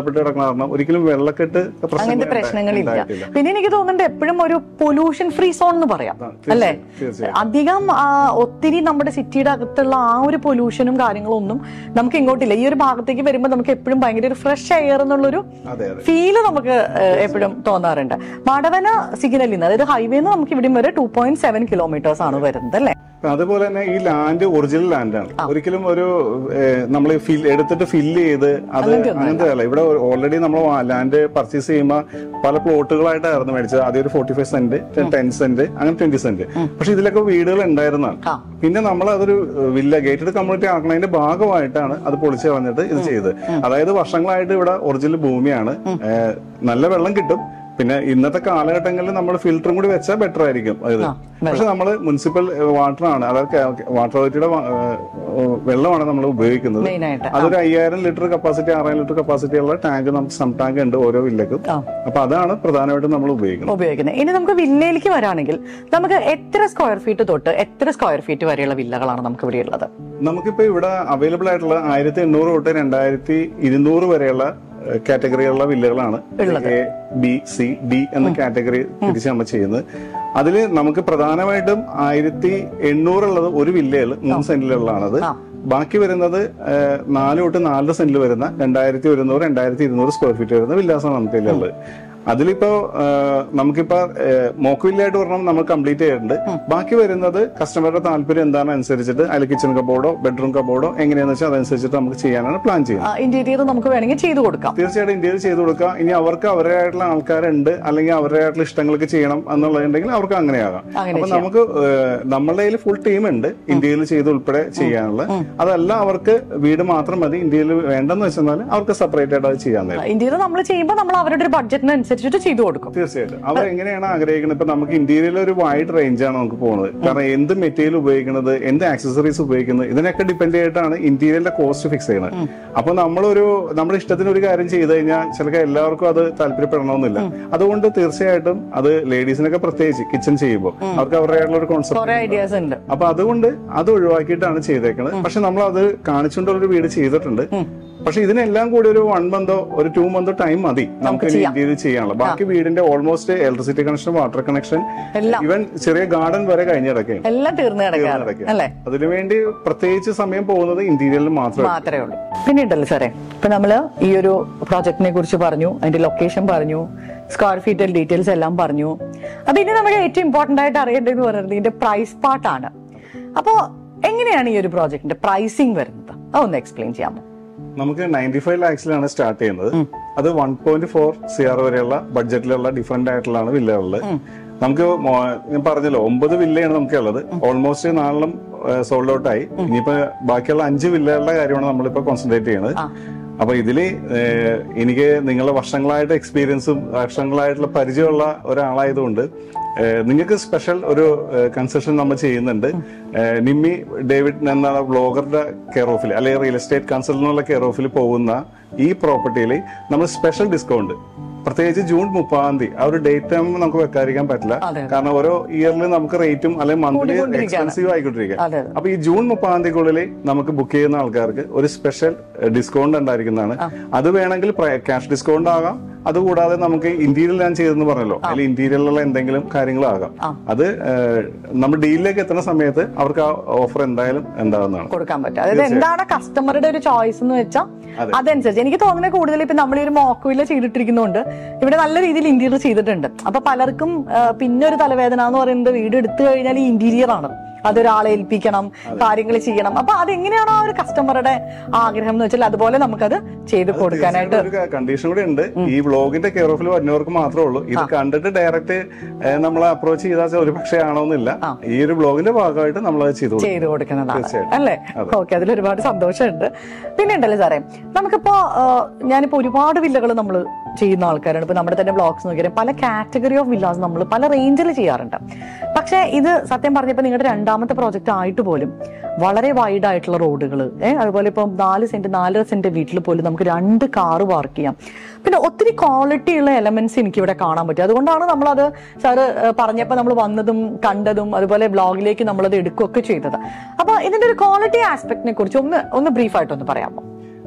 ബന്ധപ്പെട്ട് കിടക്കുന്ന കാരണം ഒരിക്കലും വെള്ളക്കെട്ട് അങ്ങനത്തെ പ്രശ്നങ്ങൾ പ്രശ്നങ്ങളില്ല ഉണ്ടായിട്ടില്ല. പിന്നെ എനിക്ക് തോന്നുന്നുണ്ട് എപ്പോഴും ഒരു പൊല്യൂഷൻ ഫ്രീ സോൺ എന്ന് പറയാം തീർച്ചയായും, അല്ലേ തീർച്ചയായും. അധികം ആ, ഒത്തിരി നമ്മുടെ സിറ്റിയുടെ അകത്തുള്ള ആ ഒരു പൊല്യൂഷനും കാര്യങ്ങളും ഒന്നും നമുക്ക് ഇങ്ങോട്ടില്ല ഈ ഒരു ഭാഗത്തേക്ക് വരുമ്പോൾ നമുക്ക് എപ്പോഴും ഭയങ്കര ഒരു ഫ്രഷ് എയർ എന്നുള്ളൊരു അതെ അതെ ഫീല് നമുക്ക് എപ്പോഴും തോന്നാറുണ്ട് മാടവന സിഗ്നലിൽ നിന്ന് അതായത് ഹൈവേന്ന് നമുക്ക് ഇവിടെ വരെ ടു പോയിന്റ് സെവൻ കിലോമീറ്റേഴ്സ് ആണ് വരുന്നത് അല്ലേ അപ്പൊ അതുപോലെ തന്നെ ഈ ലാൻഡ് ഒറിജിനൽ ലാൻഡാണ് ഒരിക്കലും ഒരു നമ്മൾ ഫിൽ എടുത്തിട്ട് ഫില്ല് ചെയ്ത് അത് അങ്ങനത്തെ അല്ല ഇവിടെ ഓൾറെഡി നമ്മൾ ലാൻഡ് പർച്ചേസ് ചെയ്യുമ്പോൾ പല പ്ലോട്ടുകളായിട്ടായിരുന്നു മേടിച്ചത് ആദ്യം ഒരു forty five cent ten cent അങ്ങനെ ട്വന്റി സെന്റ് പക്ഷെ ഇതിലൊക്കെ വീടുകൾ ഉണ്ടായിരുന്നതാണ് ആ. പിന്നെ നമ്മൾ അതൊരു വില്ല ഗേറ്റഡ് കമ്മ്യൂണിറ്റി ആക്കുന്നതിന്റെ ഭാഗമായിട്ടാണ് അത് പൊളിച്ച് കളഞ്ഞിട്ട് ഇത് ചെയ്തത് അതായത് വർഷങ്ങളായിട്ട് ഇവിടെ ഒറിജിനൽ ഭൂമിയാണ് ഏഹ്, നല്ല വെള്ളം കിട്ടും പിന്നെ ഇന്നത്തെ കാലഘട്ടങ്ങളിൽ നമ്മൾ ഫിൽറ്ററും കൂടി വെച്ചാൽ ബെറ്റർ ആയിരിക്കും ഇത് ആ, പക്ഷെ നമ്മൾ മുനിസിപ്പൽ വാട്ടർ ആണ് അതായത് വാട്ടർ അതോറിറ്റിയുടെ വെള്ളമാണ് നമ്മൾ ഉപയോഗിക്കുന്നത് മെയിൻ ആയിട്ട് അതൊരു അയ്യായിരം ലിറ്റർ കപ്പാസിറ്റി ആറായിരം ലിറ്റർ കപ്പാസിറ്റി ഉള്ള ടാങ്ക് നമുക്ക് സം ടാങ്ക് ഉണ്ട് ഓരോ വില്ലക്കും ആ. അപ്പൊ അതാണ് പ്രധാനമായിട്ടും നമ്മൾ ഉപയോഗിക്കുന്നത് ഉപയോഗിക്കുന്നത് ഇനി നമുക്ക് വില്ലയിലേക്ക് വരാണെങ്കിൽ നമുക്ക് എത്ര സ്ക്വയർ ഫീറ്റ് തൊട്ട് എത്ര സ്ക്വയർ ഫീറ്റ് വരെയുള്ള വില്ലകളാണ് നമുക്ക് ഇവിടെ ഉള്ളത് നമുക്കിപ്പോ ഇവിടെ അവൈലബിൾ ആയിട്ടുള്ള ആയിരത്തി എണ്ണൂറ് തൊട്ട് രണ്ടായിരത്തി ഇരുന്നൂറ് വരെയുള്ള കാറ്റഗറിയുള്ള വില്ലകളാണ് എ ബി സി ഡി എന്ന കാറ്റഗറി തിരിച്ച് നമ്മൾ ചെയ്യുന്നത് അതിൽ നമുക്ക് പ്രധാനമായിട്ടും ആയിരത്തി എണ്ണൂറുള്ളത് ഒരു വില്ലയിൽ മൂന്ന് സെന്റിലുള്ളതാണത് ആ. ബാക്കി വരുന്നത് ഏഹ്, നാല് തൊട്ട് നാലര സെന്റിൽ വരുന്ന രണ്ടായിരത്തി ഒരുന്നൂറ് രണ്ടായിരത്തി ഇരുന്നൂറ് സ്ക്വയർ ഫീറ്റ് വരുന്ന വില്ലാസമാണ് നമുക്ക് ഇതിലുള്ളത് അതിലിപ്പോ ഏഹ്, നമുക്കിപ്പോ ഏഹ്, മോക്ക് വില്ലായിട്ട് പറഞ്ഞാൽ നമ്മൾ കംപ്ലീറ്റ് ചെയ്തിട്ടുണ്ട് ബാക്കി വരുന്നത് കസ്റ്റമറുടെ താല്പര്യം എന്താണ് അനുസരിച്ചിട്ട് അതിൽ കിച്ചൺ കബോർഡോ ബെഡ്റൂം കബോർഡോ എങ്ങനെയാന്ന് വെച്ചാൽ അതനുസരിച്ചിട്ട് നമുക്ക് ചെയ്യാനാണ് പ്ലാൻ ചെയ്യുന്നത് ഇന്റീരിയർ നമുക്ക് വേണമെങ്കിൽ ചെയ്തു കൊടുക്കാം തീർച്ചയായിട്ടും ഇന്ത്യയിൽ ചെയ്തു കൊടുക്കുക ഇനി അവർക്ക് അവരുടേതായിട്ടുള്ള ആൾക്കാരുണ്ട് അല്ലെങ്കിൽ അവരുടേതായിട്ടുള്ള ഇഷ്ടങ്ങൾക്ക് ചെയ്യണം എന്നുള്ളതുണ്ടെങ്കിൽ അവർക്ക് അങ്ങനെയാകാം അങ്ങനെ അപ്പൊ നമുക്ക് ഏഹ്, നമ്മളുടെ കയ്യിൽ ഫുൾ ടീം ഉണ്ട് ഇന്ത്യയിൽ ചെയ്ത് ഉൾപ്പെടെ ചെയ്യാനുള്ള അതല്ല അവർക്ക് വീട് മാത്രം മതി ഇന്ത്യയിൽ വേണ്ടെന്ന് വെച്ചെന്നാൽ അവർക്ക് സെപ്പറേറ്റ് ആയിട്ട് അത് ചെയ്യാൻ നേരം ഇന്റീരിയർ നമ്മൾ ചെയ്യുമ്പോൾ നമ്മൾ അവരുടെ ഒരു ബഡ്ജറ്റിനനുസരിച്ചിട്ട് ചെയ്തു കൊടുക്കും തീർച്ചയായിട്ടും അവർ എങ്ങനെയാണ് ആഗ്രഹിക്കുന്നത് ഇപ്പൊ നമുക്ക് ഇന്ത്യയിൽ ഒരു വൈഡ് റേഞ്ച് ആണ് നമുക്ക് പോകുന്നത് കാരണം എന്ത് മെറ്റീരിയൽ ഉപയോഗിക്കുന്നത് എന്ത് ആക്സസറീസ് ഉപയോഗിക്കുന്നത് ഇതിനൊക്കെ ഡിപ്പെൻഡ് ചെയ്തിട്ടാണ് ഇന്റീരിയലിന്റെ കോസ്റ്റ് ഫിക്സ് ചെയ്യുന്നത് അപ്പൊ നമ്മളൊരു നമ്മുടെ ഇഷ്ടത്തിന് ഒരു കാര്യം ചെയ്തു കഴിഞ്ഞാൽ ചിലപ്പോൾ എല്ലാവർക്കും അത് താല്പര്യപ്പെടണമെന്നില്ല അതുകൊണ്ട് തീർച്ചയായിട്ടും അത് ലേഡീസിനൊക്കെ പ്രത്യേകിച്ച് കിച്ചൺ ചെയ്യുമ്പോൾ അവർക്ക് അവരുടേതായിട്ടുള്ള ഒരു കോൺസെപ്റ്റ് കുറെ ഐഡിയാസ് ഉണ്ട് അപ്പൊ അതുകൊണ്ട് അത് ഒഴിവാക്കിയിട്ടാണ് ചെയ്തേക്കുന്നത് പക്ഷെ നമ്മൾ അത് കാണിച്ചുകൊണ്ടുള്ള ഒരു വീട് ചെയ്തിട്ടുണ്ട് പക്ഷെ ഇതിനെല്ലാം കൂടി ഒരു വൺ മന്തോ ഒരു ടു മന്തോ ടൈം മതി നമുക്ക് ഇനി ഇന്ത്യയിൽ ചെയ്യാനുള്ള ബാക്കി വീടിന്റെ almost electricity connection water connection എല്ലാം. ഈവൻ ചെറിയ ഗാർഡൻ വരെ കഴിഞ്ഞ് കിടക്കുകയാണ് എല്ലാം തീർന്നു കിടക്കാറ് കിടക്കുകയാണ്. അല്ലേ അതിനുവേണ്ടി പ്രത്യേകിച്ച് സമയം പോകുന്നത് ഇന്റീരിയലിൽ മാത്രമേ മാത്രമേ ഉള്ളൂ പിന്നെ ഉണ്ടല്ലോ സാറേ ഇപ്പൊ നമ്മള് ഈ ഒരു പ്രോജക്റ്റിനെ കുറിച്ച് പറഞ്ഞു അതിന്റെ ലൊക്കേഷൻ പറഞ്ഞു സ്ക്വയർ ഫീറ്റ് ഡീറ്റെയിൽസ് എല്ലാം പറഞ്ഞു അപ്പൊ ഇനി നമുക്ക് ഏറ്റവും ഇമ്പോർട്ടന്റ് ആയിട്ട് അറിയേണ്ടതെന്ന് പറയുന്നത് ഇതിന്റെ പ്രൈസ് പാർട്ടാണ് അപ്പോ എങ്ങനെയാണ് ഈ ഒരു പ്രോജക്റ്റിന്റെ പ്രൈസിങ് വരുന്നത് അതൊന്ന് എക്സ്പ്ലെയിൻ ചെയ്യാമോ നമുക്ക് നയൻറ്റി ഫൈവ് ലാക്സിലാണ് സ്റ്റാർട്ട് ചെയ്യുന്നത് അത് one point four C R വരെയുള്ള ബഡ്ജറ്റിലുള്ള ഡിഫറെന്റ് ആയിട്ടുള്ളതാണ് വില്ലകളിൽ നമുക്ക് മോ- ഞാൻ പറഞ്ഞല്ലോ ഒമ്പത് വില്ലയാണ് നമുക്ക് ഉള്ളത് ഓൾമോസ്റ്റ് നാലെണ്ണം സോൾഡ് ഔട്ട് ആയി ഇനിയിപ്പോ ബാക്കിയുള്ള അഞ്ച് വില്ലകളുടെ കാര്യമാണ് നമ്മളിപ്പോ കോൺസെൻട്രേറ്റ് ചെയ്യുന്നത് അപ്പൊ ഇതില് ഏഹ്, എനിക്ക് നിങ്ങളുടെ വർഷങ്ങളായിട്ട് എക്സ്പീരിയൻസും വർഷങ്ങളായിട്ടുള്ള പരിചയമുള്ള ഒരാളായതുകൊണ്ട് ഏഹ്, നിങ്ങൾക്ക് സ്പെഷ്യൽ ഒരു കൺസെഷൻ നമ്മൾ ചെയ്യുന്നുണ്ട് ഏഹ്, നിമ്മി ഡേവിഡ് എന്ന ബ്ലോഗറുടെ കെയർ ഓഫിൽ അല്ലെങ്കിൽ റിയൽ എസ്റ്റേറ്റ് കൺസൾട്ടിനുള്ള കെയർ ഓഫിൽ പോകുന്ന ഈ പ്രോപ്പർട്ടിയിൽ നമ്മൾ സ്പെഷ്യൽ ഡിസ്കൗണ്ട് പ്രത്യേകിച്ച് ജൂൺ മുപ്പതാം തീയതി ആ ഒരു ഡേറ്റ് നമുക്ക് വെക്കാതിരിക്കാൻ പറ്റില്ല അതെ. കാരണം ഓരോ ഇയറിൽ നമുക്ക് റേറ്റും അല്ലെങ്കിൽ മന്ത്ലി കൂടിക്കൊണ്ടിരിക്കുകയാണ്. എക്സ്പെൻസീവ് ആയിക്കൊണ്ടിരിക്കുക അതെ അപ്പൊ ഈ ജൂൺ മുപ്പതാം തീയതിക്കുള്ളിൽ നമുക്ക് ബുക്ക് ചെയ്യുന്ന ആൾക്കാർക്ക് ഒരു സ്പെഷ്യൽ ഡിസ്കൗണ്ട് ഉണ്ടായിരിക്കുന്നതാണ് അത് വേണമെങ്കിൽ ക്യാഷ് ഡിസ്കൗണ്ട് ആകാം അതുകൂടാതെ നമുക്ക് ഇന്റീരിയൽ ഞാൻ ചെയ്തെന്ന് പറഞ്ഞല്ലോ അതിൽ ഇന്റീരിയലിലുള്ള എന്തെങ്കിലും കാര്യങ്ങളാകാം അത് ഏഹ്, നമ്മൾ ഡീലിലേക്ക് എത്തുന്ന സമയത്ത് അവർക്ക് ആ ഓഫർ എന്തായാലും ഉണ്ടാകുന്നതാണ് കൊടുക്കാൻ പറ്റും അതായത് എന്താണ് കസ്റ്റമറുടെ ഒരു ചോയ്സ് എന്ന് വെച്ചാൽ അതെ. അതനുസരിച്ച് എനിക്ക് തോന്നുന്നത് കൂടുതൽ ഇപ്പൊ നമ്മൾ ഈ ഒരു മോക്കുവില്ല ചെയ്തിട്ടിരിക്കുന്നതുകൊണ്ട് ഇവിടെ നല്ല രീതിയിൽ ഇന്റീരിയർ ചെയ്തിട്ടുണ്ട് അപ്പൊ പലർക്കും ആ, പിന്നെ ഒരു തലവേദന എന്ന് പറയുന്നത് വീട് എടുത്തു കഴിഞ്ഞാൽ ഈ ഇന്റീരിയർ ആണ് അതൊരാളെ ഏൽപ്പിക്കണം കാര്യങ്ങൾ ചെയ്യണം അപ്പൊ അതെങ്ങനെയാണോ ആ ഒരു കസ്റ്റമറുടെ ആഗ്രഹം എന്ന് വെച്ചാൽ അതുപോലെ നമുക്കത് ചെയ്ത് കൊടുക്കാനായിട്ട് ഒരു കണ്ടീഷൻ കൂടെ ഉണ്ട് ഈ വ്ളോഗിന്റെ കെയർ ഓഫിൽ വരുന്നവർക്ക് മാത്രമേ ഉള്ളൂ ഇത് കണ്ടിട്ട് ഡയറക്റ്റ് നമ്മളെ അപ്രോച്ച് ചെയ്താൽ ഒരു പക്ഷേ ആണോന്നില്ല ഈ ഒരു വ്ളോഗിന്റെ ഭാഗമായിട്ട് നമ്മൾ അത് ചെയ്തു കൊടുക്കും. ചെയ്തു കൊടുക്കുന്നതാണ് തീർച്ചയായിട്ടും. അല്ലേ ഓക്കെ അതിൽ ഒരുപാട് സന്തോഷമുണ്ട് പിന്നെ ഉണ്ടല്ലോ സാറേ നമുക്കിപ്പോ ആ, ഞാനിപ്പോ ഒരുപാട് വില്ലകൾ നമ്മൾ ചെയ്യുന്ന ആൾക്കാരാണ് ഇപ്പൊ നമ്മുടെ തന്നെ ബ്ലോഗ്സ് നോക്കിയാൽ പല കാറ്റഗറി ഓഫ് വില്ലാസ് നമ്മൾ പല റേഞ്ചിൽ ചെയ്യാറുണ്ട് പക്ഷേ ഇത് സത്യം പറഞ്ഞപ്പോൾ നിങ്ങളുടെ രണ്ടാമത്തെ പ്രോജക്റ്റ് ആയിട്ട് പോലും വളരെ വൈഡ് ആയിട്ടുള്ള റോഡുകൾ ഏഹ് അതുപോലെ ഇപ്പം നാല് സെന്റ് നാലര സെന്റ് വീട്ടിൽ പോലും നമുക്ക് രണ്ട് കാറ് പാർക്ക് ചെയ്യാം പിന്നെ ഒത്തിരി ക്വാളിറ്റി ഉള്ള എലമെന്റ്സ് എനിക്ക് ഇവിടെ കാണാൻ പറ്റും അതുകൊണ്ടാണ് നമ്മളത് സാറ് പറഞ്ഞപ്പോൾ നമ്മൾ വന്നതും കണ്ടതും അതുപോലെ ബ്ലോഗിലേക്ക് നമ്മളത് എടുക്കുകയൊക്കെ ചെയ്തത് അപ്പൊ ഇതിന്റെ ഒരു ക്വാളിറ്റി ആസ്പെക്ടിനെ കുറിച്ച് ഒന്ന് ഒന്ന് ബ്രീഫായിട്ടൊന്ന് പറയാമോ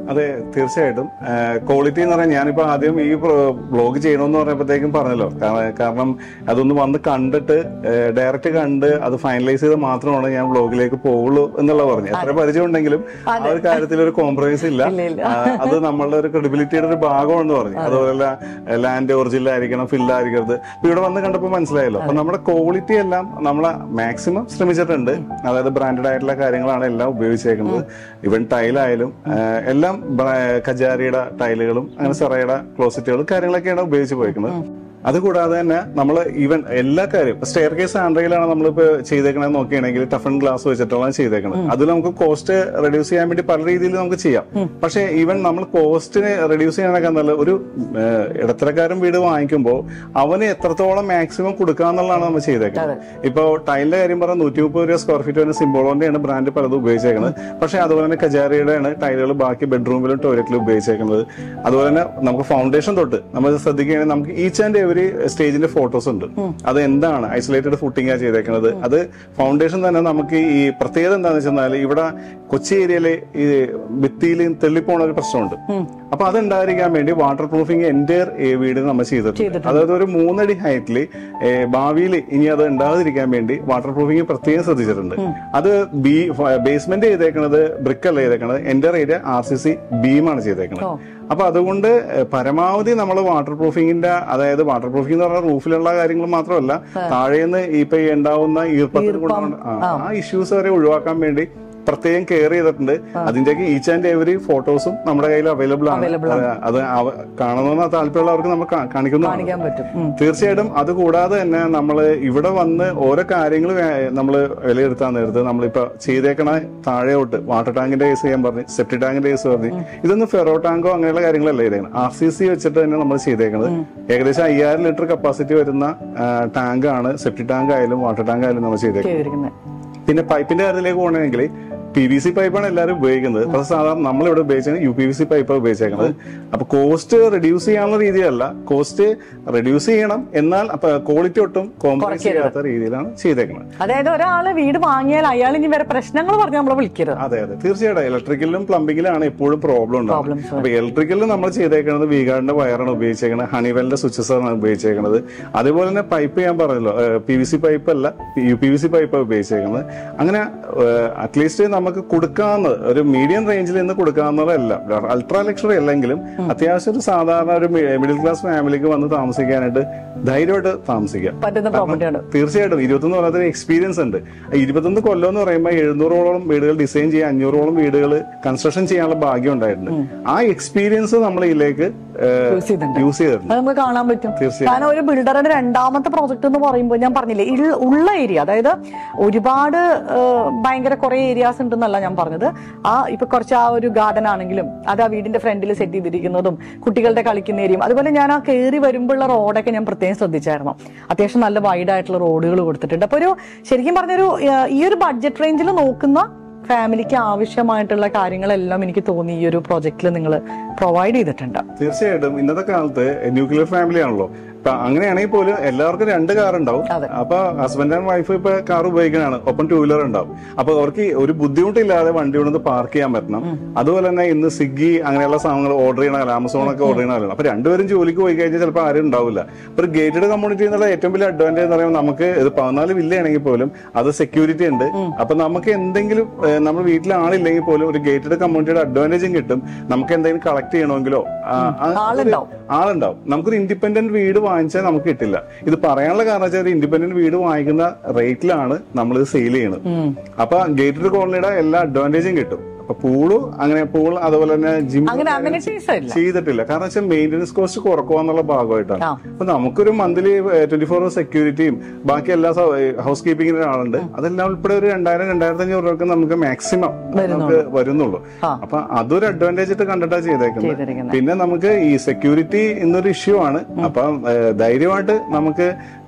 അതെ തീർച്ചയായിട്ടും ക്വാളിറ്റി എന്ന് പറഞ്ഞാൽ ഞാനിപ്പോ ആദ്യം ഈ ബ്ലോഗ് ചെയ്യണമെന്ന് പറഞ്ഞപ്പോഴത്തേക്കും പറഞ്ഞല്ലോ കാരണം- കാരണം അതൊന്ന് വന്ന് കണ്ടിട്ട് ഡയറക്റ്റ് കണ്ട് അത് ഫൈനലൈസ് ചെയ്ത് മാത്രമാണ് ഞാൻ ബ്ലോഗിലേക്ക് പോകുള്ളൂ എന്നുള്ള പറഞ്ഞു എത്ര പരിചയം ഉണ്ടെങ്കിലും ആ ഒരു കാര്യത്തിൽ ഒരു കോംപ്രമൈസ് ഇല്ല ഇല്ല, ഇല്ല. ആ, അത് നമ്മളുടെ ഒരു ക്രെഡിബിലിറ്റിയുടെ ഒരു ഭാഗമാണെന്ന് പറഞ്ഞു അതുപോലെ ലാൻഡ് ഒറിജിനൽ ആയിരിക്കണം ഫിൽ ആയിരിക്കരുത് ഇപ്പൊ ഇവിടെ വന്ന് കണ്ടപ്പോൾ മനസ്സിലായല്ലോ അപ്പൊ നമ്മുടെ ക്വാളിറ്റി എല്ലാം നമ്മളെ മാക്സിമം ശ്രമിച്ചിട്ടുണ്ട് അതായത് ബ്രാൻഡഡ് ആയിട്ടുള്ള കാര്യങ്ങളാണ് എല്ലാം ഉപയോഗിച്ചേക്കുന്നത് ഇവൻ ടൈലായാലും എല്ലാം ബ്ര- കജാരിയുടെ ടൈലുകളും അങ്ങനെ സെറയുടെ ക്ലോസറ്റുകളും കാര്യങ്ങളൊക്കെയാണ് ഉപയോഗിച്ച് പോയിരിക്കുന്നത് അതുകൂടാതെ തന്നെ നമ്മൾ ഈവൻ എല്ലാ കാര്യം സ്റ്റെയർ കേസ് ആൻഡ്രയിലാണ് നമ്മളിപ്പോ ചെയ്തേക്കണത് നോക്കുകയാണെങ്കിൽ ടഫൻ ഗ്ലാസ് വെച്ചിട്ടുള്ള ചെയ്തേക്കുന്നത് അതിൽ നമുക്ക് കോസ്റ്റ് റെഡ്യൂസ് ചെയ്യാൻ വേണ്ടി പല രീതിയിൽ നമുക്ക് ചെയ്യാം പക്ഷേ ഈവൻ നമ്മൾ കോസ്റ്റിനെ റെഡ്യൂസ് ചെയ്യാനൊക്കെ നല്ല ഒരു ഏഹ്, ഇടത്തരക്കാരൻ വീട് വാങ്ങിക്കുമ്പോൾ അവന് എത്രത്തോളം മാക്സിമം കൊടുക്കാന്നുള്ളതാണ് നമ്മൾ ചെയ്തേക്കുന്നത് ഇപ്പൊ ടൈലിന്റെ കാര്യം പറഞ്ഞാൽ നൂറ്റി മുപ്പത് രൂപ സ്ക്വയർ ഫീറ്റ് വരുന്ന സിംബോളോന്റെയാണ് ബ്രാൻഡ് പലതും ഉപയോഗിച്ചേക്കുന്നത് പക്ഷേ അതുപോലെ തന്നെ കജാരിയുടെയാണ് ടൈലുകൾ ബാക്കി ബെഡ്റൂമിലും ടോയ്ലറ്റിലും ഉപയോഗിച്ചേക്കുന്നത് അതുപോലെ തന്നെ നമുക്ക് ഫൗണ്ടേഷൻ തൊട്ട് നമ്മൾ ശ്രദ്ധിക്കുകയാണെങ്കിൽ നമുക്ക് ഈച്ച് ആൻഡ് എവറി സ്റ്റേജിന്റെ ഫോട്ടോസ് ഉണ്ട് അത് എന്താണ് ഐസൊലേറ്റഡ് ഫുട്ടിംഗ് ചെയ്തേക്കുന്നത് അത് ഫൗണ്ടേഷൻ തന്നെ നമുക്ക് ഈ പ്രത്യേകത എന്താണെന്ന് വെച്ചാൽ ഇവിടെ കൊച്ചി ഏരിയയിലെ ഈ ഭിത്തിയിൽ തെള്ളിപ്പോണ ഒരു പ്രശ്നമുണ്ട് അപ്പൊ അത് ഉണ്ടായിരിക്കാൻ വേണ്ടി വാട്ടർ പ്രൂഫിംഗ് എൻ്റെ വീട് നമ്മൾ ചെയ്തിട്ടുണ്ട് അതായത് ഒരു മൂന്നടി ഹൈറ്റിൽ ഭാവിയിൽ ഇനി അത് ഉണ്ടാകാതിരിക്കാൻ വേണ്ടി വാട്ടർ പ്രൂഫിംഗ് പ്രത്യേകം ശ്രദ്ധിച്ചിട്ടുണ്ട് അത് ബി ബേസ്മെന്റ് ചെയ്തേക്കുന്നത് ബ്രിക്ക് അല്ല ചെയ്തേക്കുന്നത് എൻ്റെ ഏരിയ ആർ സി സി ബീമാണ് ചെയ്തേക്കുന്നത് അപ്പൊ അതുകൊണ്ട് ഏഹ്, പരമാവധി നമ്മൾ വാട്ടർ പ്രൂഫിങ്ങിന്റെ അതായത് വാട്ടർ പ്രൂഫിംഗ് എന്ന് പറഞ്ഞാൽ റൂഫിലുള്ള കാര്യങ്ങൾ മാത്രമല്ല താഴേന്ന് ഇപ്പൊ ഈ ഉണ്ടാവുന്ന ഈർപ്പത്തിൽ കൊണ്ടുള്ള ആ, ആ ഇഷ്യൂസ് വരെ ഒഴിവാക്കാൻ വേണ്ടി പ്രത്യേകം കെയർ ചെയ്തിട്ടുണ്ട് അതിന്റെയൊക്കെ ഈച്ച് ആൻഡ് എവറി ഫോട്ടോസും നമ്മുടെ കയ്യിൽ അവൈലബിൾ ആണ് Available അത് അത് അവ- കാണണമെന്ന് താല്പര്യമുള്ളവർക്ക് നമുക്ക് കാ- കാണിക്കുന്നതാണ് കാണിക്കാൻ പറ്റും ഉം. തീർച്ചയായിട്ടും അത് കൂടാതെ തന്നെ നമ്മൾ ഇവിടെ വന്ന് ഓരോ കാര്യങ്ങൾ നമ്മൾ വിലയിരുത്താൻ നേരത്ത് നമ്മളിപ്പോ ചെയ്തേക്കണ താഴെയോട്ട് വാട്ടർ ടാങ്കിന്റെ കേസ് ചെയ്യാൻ പറഞ്ഞു സെപ്റ്റി ടാങ്കിന്റെ കേസ് പറഞ്ഞു ഇതൊന്നും ഫെറോ ടാങ്കോ അങ്ങനെയുള്ള കാര്യങ്ങളല്ല ചെയ്തേക്കണം ആർ സി സി വെച്ചിട്ട് തന്നെ നമ്മൾ ചെയ്തേക്കുന്നത് ഏകദേശം അയ്യായിരം ലിറ്റർ കപ്പാസിറ്റി വരുന്ന ടാങ്കാണ് സെപ്റ്റി ടാങ്ക് ആയാലും വാട്ടർ ടാങ്ക് ആയാലും നമ്മൾ ചെയ്തേക്കുന്നത് ചെയ്തിരിക്കുന്നത് പിന്നെ പൈപ്പിന്റെ കാര്യത്തിലേക്ക് പോകണമെങ്കിൽ പി വി സി പൈപ്പാണ് എല്ലാവരും ഉപയോഗിക്കുന്നത് പക്ഷെ സാധാരണ നമ്മളിവിടെ ഉപയോഗിച്ചത് യു പി വി സി പൈപ്പാണ് ഉപയോഗിച്ചേക്കുന്നത് അപ്പൊ കോസ്റ്റ് റെഡ്യൂസ് ചെയ്യാനുള്ള രീതിയല്ല കോസ്റ്റ് റെഡ്യൂസ് ചെയ്യണം എന്നാൽ അപ്പൊ ക്വാളിറ്റി ഒട്ടും കോംപ്രമൈസ് ചെയ്യാത്ത രീതിയിലാണ് ചെയ്തേക്കുന്നത് അതായത് ഒരാള് വീട് വാങ്ങിയാൽ അയാൾ ഇനി വേറെ പ്രശ്നങ്ങൾ പറഞ്ഞ് നമ്മളെ വിളിക്കരുത് അതെ അതെ തീർച്ചയായിട്ടും ഇലക്ട്രിക്കലിലും പ്ലംബിങ്ങിലാണ് എപ്പോഴും പ്രോബ്ലം ഉണ്ടാവുന്നത് Problems അപ്പൊ ഇലക്ട്രിക്കലിൽ നമ്മൾ ചെയ്തേക്കുന്നത് വീഗാർഡിന്റെ വയറാണ് ഉപയോഗിച്ചേക്കുന്നത് ഹണിവെലിന്റെ സ്വിച്ചസ് ആണ് ഉപയോഗിച്ചേക്കുന്നത് അതുപോലെ തന്നെ പൈപ്പ് ഞാൻ പറഞ്ഞല്ലോ പി വി സി പൈപ്പ് അല്ല U P V C pipe ഉപയോഗിച്ചേക്കുന്നത് അങ്ങനെ അറ്റ്ലീസ്റ്റ് നമുക്ക് കൊടുക്കാവുന്നത് ഒരു മീഡിയം റേഞ്ചിൽ നിന്ന് കൊടുക്കാവുന്നതല്ല അൾട്രാ ലക്ഷറി അല്ലെങ്കിലും അത്യാവശ്യം ഒരു സാധാരണ ഒരു മിഡിൽ ക്ലാസ് ഫാമിലിക്ക് വന്ന് താമസിക്കാനായിട്ട് ധൈര്യമായിട്ട് താമസിക്കാം പറ്റുന്ന പ്രോപ്പർട്ടിയാണ് തീർച്ചയായിട്ടും ഇരുപത്തൊന്ന് കൊല്ലത്തിന് എക്സ്പീരിയൻസ് ഉണ്ട് ഇരുപത്തൊന്ന് കൊല്ലം എന്ന് പറയുമ്പോൾ എഴുന്നൂറോളം വീടുകൾ ഡിസൈൻ ചെയ്യാൻ അഞ്ഞൂറോളം വീടുകൾ കൺസ്ട്രക്ഷൻ ചെയ്യാനുള്ള ഭാഗ്യം ഉണ്ടായിട്ടുണ്ട് ആ എക്സ്പീരിയൻസ് നമ്മൾ ഇതിലേക്ക് യൂസ് ചെയ്തിട്ടുണ്ട് യൂസ് ചെയ്തിട്ടുണ്ട് അത് നമുക്ക് കാണാൻ പറ്റും തീർച്ചയായും. കാരണം ഒരു ബിൽഡറിന്റെ രണ്ടാമത്തെ പ്രോജക്റ്റ് എന്ന് പറയുമ്പോൾ ഞാൻ പറഞ്ഞില്ലേ ഇൾ- ഉള്ള ഏരിയ അതായത് ഒരുപാട് ഏഹ്, ഭയങ്കര കുറെ ഏരിയാസ് ഉണ്ടെന്നല്ല ഞാൻ പറഞ്ഞത് ആ ഇപ്പൊ കുറച്ച് ആ ഒരു ഗാർഡൻ ആണെങ്കിലും അത് ആ വീടിന്റെ ഫ്രണ്ടിൽ സെറ്റ് ചെയ്തിരിക്കുന്നതും കുട്ടികളുടെ കളിക്കുന്ന ഏരിയയും അതുപോലെ ഞാൻ ആ കയറി വരുമ്പോഴുള്ള റോഡൊക്കെ ഞാൻ പ്രത്യേകം ശ്രദ്ധിച്ചായിരുന്നു അത്യാവശ്യം നല്ല വൈഡ് ആയിട്ടുള്ള റോഡുകൾ കൊടുത്തിട്ടുണ്ട് അപ്പൊ ഒരു ശരിക്കും പറഞ്ഞൊരു ഏഹ്, ഈ ഒരു ബഡ്ജറ്റ് റേഞ്ചിൽ നോക്കുന്ന ഫാമിലിക്ക് ആവശ്യമായിട്ടുള്ള കാര്യങ്ങളെല്ലാം എനിക്ക് തോന്നി ഈ ഒരു പ്രോജക്റ്റിൽ നിങ്ങൾ പ്രൊവൈഡ് ചെയ്തിട്ടുണ്ട് തീർച്ചയായിട്ടും ഇന്നത്തെ കാലത്ത് ന്യൂക്ലിയർ ഫാമിലി ആണല്ലോ ഇപ്പൊ അങ്ങനെയാണെങ്കിൽ പോലും എല്ലാവർക്കും രണ്ട് കാർ ഉണ്ടാവും അതെ. അപ്പൊ ഹസ്ബൻഡ് ആൻഡ് വൈഫ് ഇപ്പൊ കാർ ഉപയോഗിക്കണാണ് ഒപ്പം ടൂ വീലർ ഉണ്ടാവും അപ്പൊ അവർക്ക് ഒരു ബുദ്ധിമുട്ടില്ലാതെ വണ്ടി കൊണ്ടു പാർക്ക് ചെയ്യാൻ പറ്റണം അതുപോലെ തന്നെ ഇന്ന് സ്വിഗ്ഗി അങ്ങനെയുള്ള സാധനങ്ങൾ ഓർഡർ ചെയ്യണമല്ലോ ആമസോൺ ഒക്കെ ഓർഡർ ചെയ്യണമല്ലോ അപ്പൊ രണ്ടുപേരും ജോലിക്ക് പോയി കഴിഞ്ഞാൽ ചിലപ്പോൾ ആരും ഉണ്ടാവില്ല അപ്പൊ ഒരു ഗേറ്റഡ് കമ്മ്യൂണിറ്റി എന്നുള്ള ഏറ്റവും വലിയ അഡ്വാൻറ്റേജ് എന്ന് പറയുമ്പോൾ നമുക്ക് ഇത് പതിനാല് വില്ലയാണെങ്കിൽ പോലും അത് സെക്യൂരിറ്റി ഉണ്ട് അപ്പൊ നമുക്ക് എന്തെങ്കിലും ഏഹ്, നമ്മുടെ വീട്ടിൽ ആളില്ലെങ്കിൽ പോലും ഒരു ഗേറ്റഡ് കമ്മ്യൂണിറ്റിയുടെ അഡ്വാൻറ്റേജും കിട്ടും നമുക്ക് എന്തെങ്കിലും കളക്ട് ചെയ്യണമെങ്കിലോ ആ, ആ, ആളുണ്ടാവും. ആളുണ്ടാവും നമുക്കൊരു ഇൻഡിപെൻഡന്റ് വീട് വാങ്ങിച്ചാൽ നമുക്ക് കിട്ടില്ല ഇത് പറയാനുള്ള കാരണം വെച്ചാൽ ഒരു ഇൻഡിപെൻഡന്റ് വീട് വാങ്ങിക്കുന്ന റേറ്റിലാണ് നമ്മൾ ഇത് സെയിൽ ചെയ്യുന്നത് അപ്പൊ ഗേറ്റഡ് കോളനിയുടെ എല്ലാ അഡ്വാൻറ്റേജും കിട്ടും അപ്പൊ പൂള് അങ്ങനെ പൂൾ അതുപോലെ തന്നെ ജിം അങ്ങനെ amenities ഇല്ല ചെയ്തിട്ടില്ല കാരണം വെച്ചാൽ മെയിൻ്റനൻസ് കോസ്റ്റ് കുറക്കുവാന്നുള്ള ഭാഗമായിട്ടാണ് ആ. അപ്പൊ നമുക്കൊരു മന്ത്ലി ട്വന്റി ഫോർ സെക്യൂരിറ്റിയും ബാക്കി എല്ലാ ഹൗസ് കീപ്പിംഗിന്റെ ആളുണ്ട് അതെല്ലാം ഉൾപ്പെടെ ഒരു രണ്ടായിരം രണ്ടായിരത്തി അഞ്ഞൂറ് രൂപക്ക് നമുക്ക് മാക്സിമം നമുക്ക് വരുന്നുള്ളൂ ആ. അപ്പൊ അതൊരു അഡ്വാൻറ്റേജ് ആയിട്ട് കണ്ടിട്ടാ ചെയ്തേക്കുന്നത് ചെയ്തിരിക്കുന്നത് പിന്നെ നമുക്ക് ഈ സെക്യൂരിറ്റി എന്നൊരു ഇഷ്യൂ ആണ് അപ്പം ഏഹ്, ധൈര്യമായിട്ട് നമുക്ക്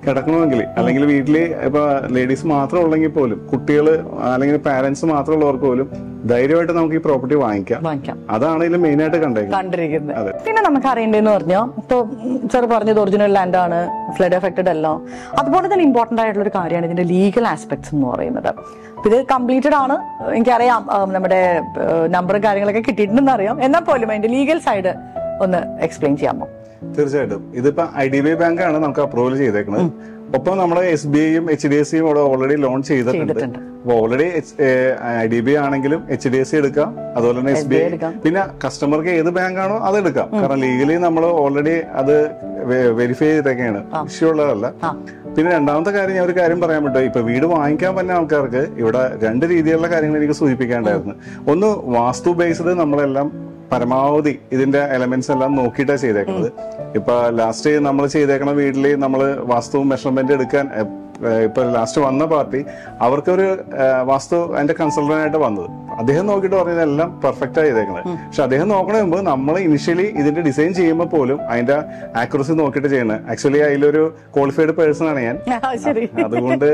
കിടക്കണമെങ്കിൽ അല്ലെങ്കിൽ വീട്ടിൽ ഇപ്പൊ ലേഡീസ് മാത്രം ഉള്ളെങ്കിൽ പോലും കുട്ടികൾ അല്ലെങ്കിൽ പാരന്റ്സ് മാത്രം ഉള്ളവർക്ക് പോലും ധൈര്യമായിട്ട് നമുക്ക് ഈ പ്രോപ്പർട്ടി വാങ്ങിക്കാം വാങ്ങിക്കാം അതാണ് ഇതിൽ മെയിൻ ആയിട്ട് കണ്ടേക്കുന്നത് കണ്ടിരിക്കുന്നത് അതെ. പിന്നെ നമുക്ക് അറിയേണ്ടതെന്ന് പറഞ്ഞാൽ ഇപ്പൊ സാർ പറഞ്ഞത് ഒറിജിനൽ ലാൻഡ് ആണ് ഫ്ലഡ് എഫക്റ്റഡ് അല്ല അതുപോലെ തന്നെ ഇമ്പോർട്ടന്റ് ആയിട്ടുള്ള ഒരു കാര്യമാണ് ഇതിന്റെ ലീഗൽ ആസ്പെക്ട്സ് എന്ന് പറയുന്നത് അപ്പൊ ഇത് കംപ്ലീറ്റഡ് ആണ് എനിക്കറിയാം ആ, നമ്മുടെ നമ്പറും കാര്യങ്ങളൊക്കെ കിട്ടിയിട്ടുണ്ടെന്ന് അറിയാം എന്നാൽ പോലും അതിന്റെ ലീഗൽ സൈഡ് ഒന്ന് എക്സ്പ്ലെയിൻ ചെയ്യാമോ തീർച്ചയായിട്ടും ഇതിപ്പോ I D B I bank ആണ് നമുക്ക് അപ്രൂവൽ ചെയ്തേക്കുന്നത് ഒപ്പം നമ്മുടെ എസ് ബി ഐയും എച്ച് ഡി എസ് സിയും ഇവിടെ ഓൾറെഡി ലോൺ ചെയ്തിട്ടുണ്ട് ചെയ്തിട്ടുണ്ട്. അപ്പൊ ഓൾറെഡി ഐ ഡി ബി ആണെങ്കിലും എച്ച് ഡി എസ് സി എടുക്കാം അതുപോലെ തന്നെ എസ് ബി ഐ എടുക്കാം. പിന്നെ കസ്റ്റമർക്ക് ഏത് ബാങ്ക് ആണോ അത് എടുക്കാം കാരണം ലീഗലി നമ്മൾ ഓൾറെഡി അത് വെരിഫൈ ചെയ്തേക്കാണ് ഇഷ്യൂ ഉള്ളതല്ല ആ. പിന്നെ രണ്ടാമത്തെ കാര്യം ഞാൻ ഒരു കാര്യം പറയാൻ പറ്റും ഇപ്പൊ വീട് വാങ്ങിക്കാൻ പറ്റുന്ന ആൾക്കാർക്ക് ഇവിടെ രണ്ട് രീതിയിലുള്ള കാര്യങ്ങൾ എനിക്ക് സൂചിപ്പിക്കേണ്ടായിരുന്നു ഒന്ന് വാസ്തു ബേസ്ഡ് നമ്മളെല്ലാം പരമാവധി ഇതിന്റെ എലമെന്റ്സ് എല്ലാം നോക്കിയിട്ടാണ് ചെയ്തേക്കുന്നത് ഇപ്പൊ ലാസ്റ്റ് നമ്മൾ ചെയ്തേക്കണ വീട്ടിൽ നമ്മൾ വാസ്തു മെഷർമെന്റ് എടുക്കാൻ എ, ഏ, ഇപ്പൊ ലാസ്റ്റ് വന്ന പാർട്ടി അവർക്കൊരു ഏ, വാസ്തു അതിന്റെ കൺസൾട്ടന്റ് ആയിട്ട് വന്നത് അദ്ദേഹം നോക്കിയിട്ട് പറഞ്ഞത് എല്ലാം പെർഫെക്റ്റ് ആയി ചെയ്തേക്കുന്നത് പക്ഷെ അദ്ദേഹം നോക്കണ മുമ്പ് നമ്മൾ ഇനിഷ്യലി ഇതിന്റെ ഡിസൈൻ ചെയ്യുമ്പോൾ പോലും അതിന്റെ ആക്യുറസി നോക്കിയിട്ട് ചെയ്യുന്നത് ആക്ച്വലി അതിലൊരു ക്വാളിഫൈഡ് പേഴ്സൺ ആണ് ഞാൻ ആ, ശരി അതുകൊണ്ട്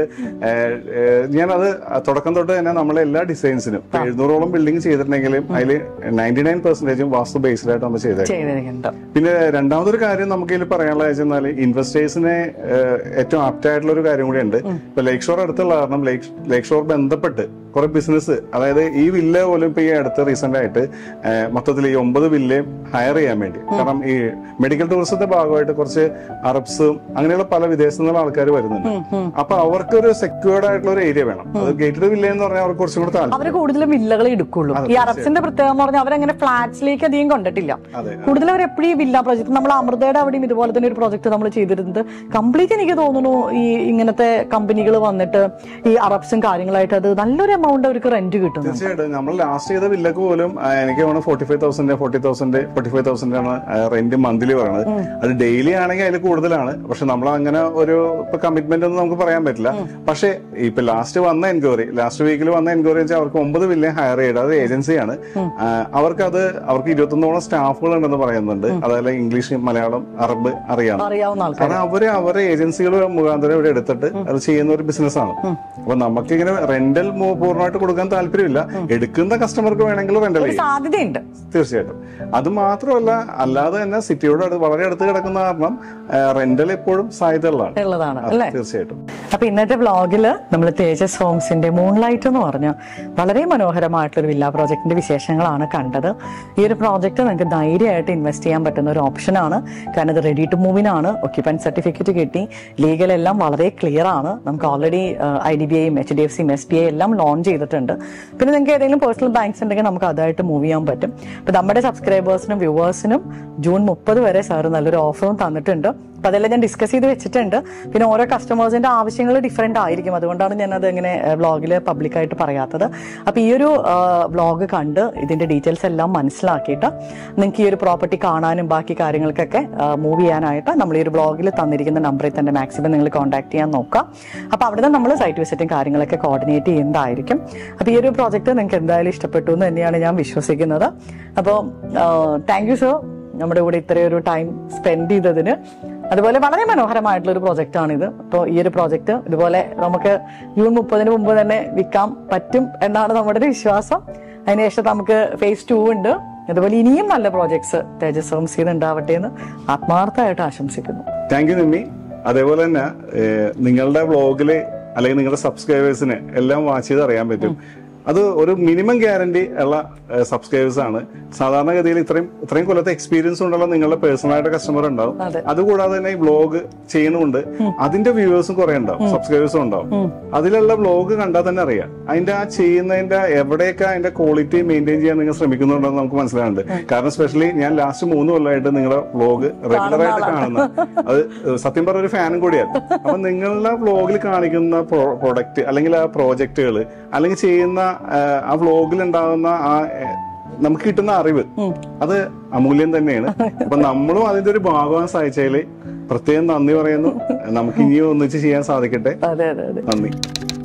ഞാൻ അത് തുടക്കം തൊട്ട് തന്നെ നമ്മളെ എല്ലാ ഡിസൈൻസിനും ഇപ്പൊ എഴുന്നൂറോളം ബിൽഡിംഗ് ചെയ്തിട്ടുണ്ടെങ്കിലും അതിൽ ninety nine percentage vastu based ആയിട്ട് നമ്മൾ ചെയ്തേക്കുന്നത് ചെയ്തിരിക്കുന്നുണ്ട് പിന്നെ രണ്ടാമതൊരു കാര്യം നമുക്ക് ഇതിൽ പറയാനുള്ള വെച്ചാൽ ഇൻവെസ്റ്റേഴ്സിനെ ഏറ്റവും ആപ്റ്റ് ആയിട്ടുള്ള ഒരു കാര്യം കൂടി ഉണ്ട് ഇപ്പൊ ലേക്ക് ഷോർ അടുത്തുള്ള കാരണം ലേക്ക് ലേക്ക് ഷോർ ബന്ധപ്പെട്ട് കുറെ ബിസിനസ് അതായത് ഈ വില്ല പോലും ഇപ്പൊ ഈ അടുത്ത് റീസെന്റ് ആയിട്ട് ഏഹ്, മൊത്തത്തിൽ ഈ ഒമ്പത് വില്ലയും ഹയർ ചെയ്യാൻ വേണ്ടി കാരണം ഈ മെഡിക്കൽ ടൂറിസത്തിന്റെ ഭാഗമായിട്ട് കുറച്ച് അറബ്സും അങ്ങനെയുള്ള പല വിദേശത്തു നിന്നുള്ള ആൾക്കാർ വരുന്നുണ്ട് അപ്പൊ അവർക്കൊരു സെക്യൂർഡ് ആയിട്ടുള്ള ഒരു ഏരിയ വേണം അത് ഗേറ്റഡ് വില്ല എന്ന് പറഞ്ഞാൽ അവർക്ക് കുറച്ചും കൂടെ താല്പര്യം അവര് കൂടുതലും വില്ലകൾ എടുക്കുള്ളൂ ഈ അറബ്സിന്റെ പ്രത്യേകത എന്ന് പറഞ്ഞാൽ അവരങ്ങനെ ഫ്ലാറ്റ്സിലേക്ക് അധികം കൊണ്ടിട്ടില്ല അതെ കൂടുതൽ അവർ എപ്പോഴും ഈ വില്ല പ്രോജക്ട് നമ്മൾ അമൃതയുടെ അവിടെയും ഇതുപോലെ തന്നെ ഒരു പ്രോജക്ട് നമ്മൾ ചെയ്തിരുന്നത് കംപ്ലീറ്റ് എനിക്ക് തോന്നുന്നു ഈ ഇങ്ങനത്തെ കമ്പനികൾ വന്നിട്ട് ഈ അറബ്സും കാര്യങ്ങളായിട്ട് അത് നല്ലൊരു എമൗണ്ട് അവർക്ക് റെന്റ് കിട്ടുന്നു തീർച്ചയായിട്ടും നമ്മൾ ലാസ്റ്റ് ചെയ്ത വില്ലക്ക് പോലും ആ, എനിക്ക് തോന്നുന്നു forty five thousand forty thousand forty five thousand ആണ് റെന്റ് മന്ത്ലി പറയുന്നത് അത് ഡെയിലി ആണെങ്കിൽ അതിൽ കൂടുതലാണ് പക്ഷെ നമ്മൾ അങ്ങനെ ഒരു ഇപ്പൊ കമ്മിറ്റ്മെന്റ് ഒന്നും നമുക്ക് പറയാൻ പറ്റില്ല പക്ഷെ ഇപ്പൊ ലാസ്റ്റ് വന്ന എൻക്വയറി ലാസ്റ്റ് വീക്കിൽ വന്ന എൻക്വയറി വെച്ചാൽ അവർക്ക് ഒമ്പത് വില്യം ഹയർ ചെയ്ത് അത് ഏജൻസിയാണ് അവർക്ക് അത് അവർക്ക് ഇരുപത്തൊന്നോളം സ്റ്റാഫുകൾ ഉണ്ടെന്ന് പറയുന്നുണ്ട് അതായത് ഇംഗ്ലീഷ് മലയാളം അറബ് അറിയാം അറിയാവുന്ന ആൾക്കാർ കാരണം അവര് അവരെ ഏജൻസികൾ മുഖാന്തരം ഇവിടെ എടുത്തിട്ട് അത് ചെയ്യുന്ന ഒരു ബിസിനസ് ആണ് അപ്പൊ നമുക്ക് ഇങ്ങനെ റെന്റൽ പൂർണ്ണമായിട്ട് കൊടുക്കാൻ താല്പര്യമില്ല എടുക്കുന്ന കസ്റ്റമർക്ക് വേണമെങ്കിൽ റെന്റൽ ഒരു ചെയ്യാം സാധ്യതയുണ്ട് തീർച്ചയായിട്ടും അത് മാത്രമല്ല അല്ലാതെ തന്നെ സിറ്റിയോട് അടുത്ത് വളരെ അടുത്ത് കിടക്കുന്ന കാരണം റെന്റൽ എപ്പോഴും സാധ്യതയുള്ളതാണ് ഉള്ളതാണ് അതെ, അല്ലേ തീർച്ചയായിട്ടും അപ്പൊ ഇന്നത്തെ വ്ളോഗില് നമ്മൾ തേജസ് ഹോംസിന്റെ മൂൺലൈറ്റ് എന്ന് പറഞ്ഞ വളരെ മനോഹരമായിട്ടുള്ള ഒരു വില്ല പ്രോജക്റ്റിന്റെ വിശേഷങ്ങളാണ് കണ്ടത് ഈ ഒരു പ്രോജക്റ്റ് നിങ്ങൾക്ക് ധൈര്യമായിട്ട് ഇൻവെസ്റ്റ് ചെയ്യാൻ പറ്റുന്ന ഒരു ഓപ്ഷനാണ് കാരണം ഇത് റെഡി ടു മൂവിനാണ് ഒക്യുപ്പൻസ് സർട്ടിഫിക്കറ്റ് കിട്ടി ലീഗൽ എല്ലാം വളരെ ക്ലിയർ ആണ് നമുക്ക് ഓൾറെഡി ഐ ഡി ബി ഐയും എച്ച് ഡി എഫ് സിയും എസ് ബി ഐ എല്ലാം ലോഞ്ച് ചെയ്തിട്ടുണ്ട് പിന്നെ നിങ്ങൾക്ക് ഏതെങ്കിലും പേഴ്സണൽ ബാങ്ക്സ് ഉണ്ടെങ്കിൽ നമുക്ക് അതായിട്ട് മൂവ് ചെയ്യാൻ പറ്റും അപ്പൊ നമ്മുടെ സബ്സ്ക്രൈബേഴ്സിനും വ്യൂവേഴ്സിനും ജൂൺ മുപ്പത് വരെ സാർ നല്ലൊരു ഓഫറും തന്നിട്ടുണ്ട് അപ്പൊ അതെല്ലാം ഞാൻ ഡിസ്കസ് ചെയ്ത് വെച്ചിട്ടുണ്ട് പിന്നെ ഓരോ കസ്റ്റമേഴ്സിന്റെ ആവശ്യങ്ങൾ ഡിഫറെന്റ് ആയിരിക്കും അതുകൊണ്ടാണ് ഞാൻ അത് ഇങ്ങനെ വ്ളോഗിൽ പബ്ലിക്കായിട്ട് പറയാത്തത് അപ്പൊ ഈ ഒരു വ്ളോഗ് കണ്ട് ഇതിന്റെ ഡീറ്റെയിൽസ് എല്ലാം മനസ്സിലാക്കിയിട്ട് നിങ്ങൾക്ക് ഈ ഒരു പ്രോപ്പർട്ടി കാണാനും ബാക്കി കാര്യങ്ങൾക്കൊക്കെ മൂവ് ചെയ്യാനായിട്ട് നമ്മൾ ഈ ഒരു വ്ളോഗിൽ തന്നിരിക്കുന്ന നമ്പറിൽ തന്നെ മാക്സിമം നിങ്ങൾ കോൺടാക്ട് ചെയ്യാൻ നോക്കുക അപ്പൊ അവിടെ നിന്ന് നമ്മൾ സൈറ്റ് വിസിറ്റും കാര്യങ്ങളൊക്കെ കോർഡിനേറ്റ് ചെയ്യുന്നതായിരിക്കും അപ്പൊ ഈ ഒരു പ്രോജക്റ്റ് നിങ്ങൾക്ക് എന്തായാലും ഇഷ്ടപ്പെട്ടു എന്ന് തന്നെയാണ് ഞാൻ വിശ്വസിക്കുന്നത് അപ്പോൾ താങ്ക് യു സർ നമ്മുടെ കൂടെ ഇത്രയൊരു ടൈം സ്പെൻഡ് ചെയ്തതിന് അതുപോലെ വളരെ മനോഹരമായിട്ടുള്ള ഒരു പ്രോജക്റ്റ് ആണിത് അപ്പോൾ ഈ ഒരു പ്രോജക്റ്റ് ഇതുപോലെ നമുക്ക് ജൂൺ മുപ്പതിന് മുമ്പ് തന്നെ വിൽക്കാൻ പറ്റും എന്നാണ് നമ്മുടെ ഒരു വിശ്വാസം അതിനുശേഷം നമുക്ക് ഫേസ് ടു ഉണ്ട് അതുപോലെ ഇനിയും നല്ല പ്രോജക്ട്സ് തേജസ് ഹോംസിൽ ഉണ്ടാവട്ടെ എന്ന് ആത്മാർത്ഥമായിട്ട് ആശംസിക്കുന്നു താങ്ക് യു നിമ്മി അതേപോലെ തന്നെ ഏഹ്, നിങ്ങളുടെ വ്ളോഗില് അല്ലെങ്കിൽ നിങ്ങളുടെ സബ്സ്ക്രൈബേഴ്സിന് എല്ലാം വാച്ച് ചെയ്ത് അറിയാൻ പറ്റും അത് ഒരു മിനിമം ഗ്യാരണ്ടി ഉള്ള സബ്സ്ക്രൈബേഴ്സ് ആണ് സാധാരണഗതിയിൽ ഇത്രയും ഇത്രയും കൊല്ലത്തെ എക്സ്പീരിയൻസ് ഉണ്ടുള്ള നിങ്ങളുടെ പേഴ്സണൽ ആയിട്ട് കസ്റ്റമർ ഉണ്ടാവും അതെ. അതുകൂടാതെ തന്നെ ഈ വ്ളോഗ് ചെയ്യുന്നുണ്ട് അതിന്റെ വ്യൂവേഴ്സും കുറെ ഉണ്ടാവും സബ്സ്ക്രൈബേഴ്സും ഉണ്ടാവും അതിലുള്ള വ്ളോഗ് കണ്ടാൽ തന്നെ അറിയാം അതിന്റെ ആ ചെയ്യുന്നതിന്റെ എവിടെയൊക്കെ അതിന്റെ ക്വാളിറ്റി മെയിൻറ്റെയിൻ ചെയ്യാൻ നിങ്ങൾ ശ്രമിക്കുന്നുണ്ടെന്ന് നമുക്ക് മനസ്സിലാവുന്നുണ്ട് കാരണം സ്പെഷ്യലി ഞാൻ ലാസ്റ്റ് മൂന്ന് കൊല്ലമായിട്ട് നിങ്ങളുടെ വ്ളോഗ് റെഗുലർ ആയിട്ട് കാണുന്ന അത് സത്യം പറഞ്ഞ ഒരു ഫാനും കൂടിയാണ് അപ്പൊ നിങ്ങളുടെ വ്ളോഗിൽ കാണിക്കുന്ന പ്രൊഡക്റ്റ് അല്ലെങ്കിൽ ആ പ്രോജക്റ്റുകൾ അല്ലെങ്കിൽ ചെയ്യുന്ന ആ, ആ വ്ളോഗിൽ ഉണ്ടാകുന്ന ആ ഏ, നമുക്ക് കിട്ടുന്ന അറിവ് അത് അമൂല്യം തന്നെയാണ് അപ്പൊ നമ്മളും അതിന്റെ ഒരു ഭാഗമാകാൻ സാധിച്ചതില് പ്രത്യേകം നന്ദി പറയുന്നു നമുക്ക് ഇനിയും ഒന്നിച്ച് ചെയ്യാൻ സാധിക്കട്ടെ അതെ അതെ അതെ നന്ദി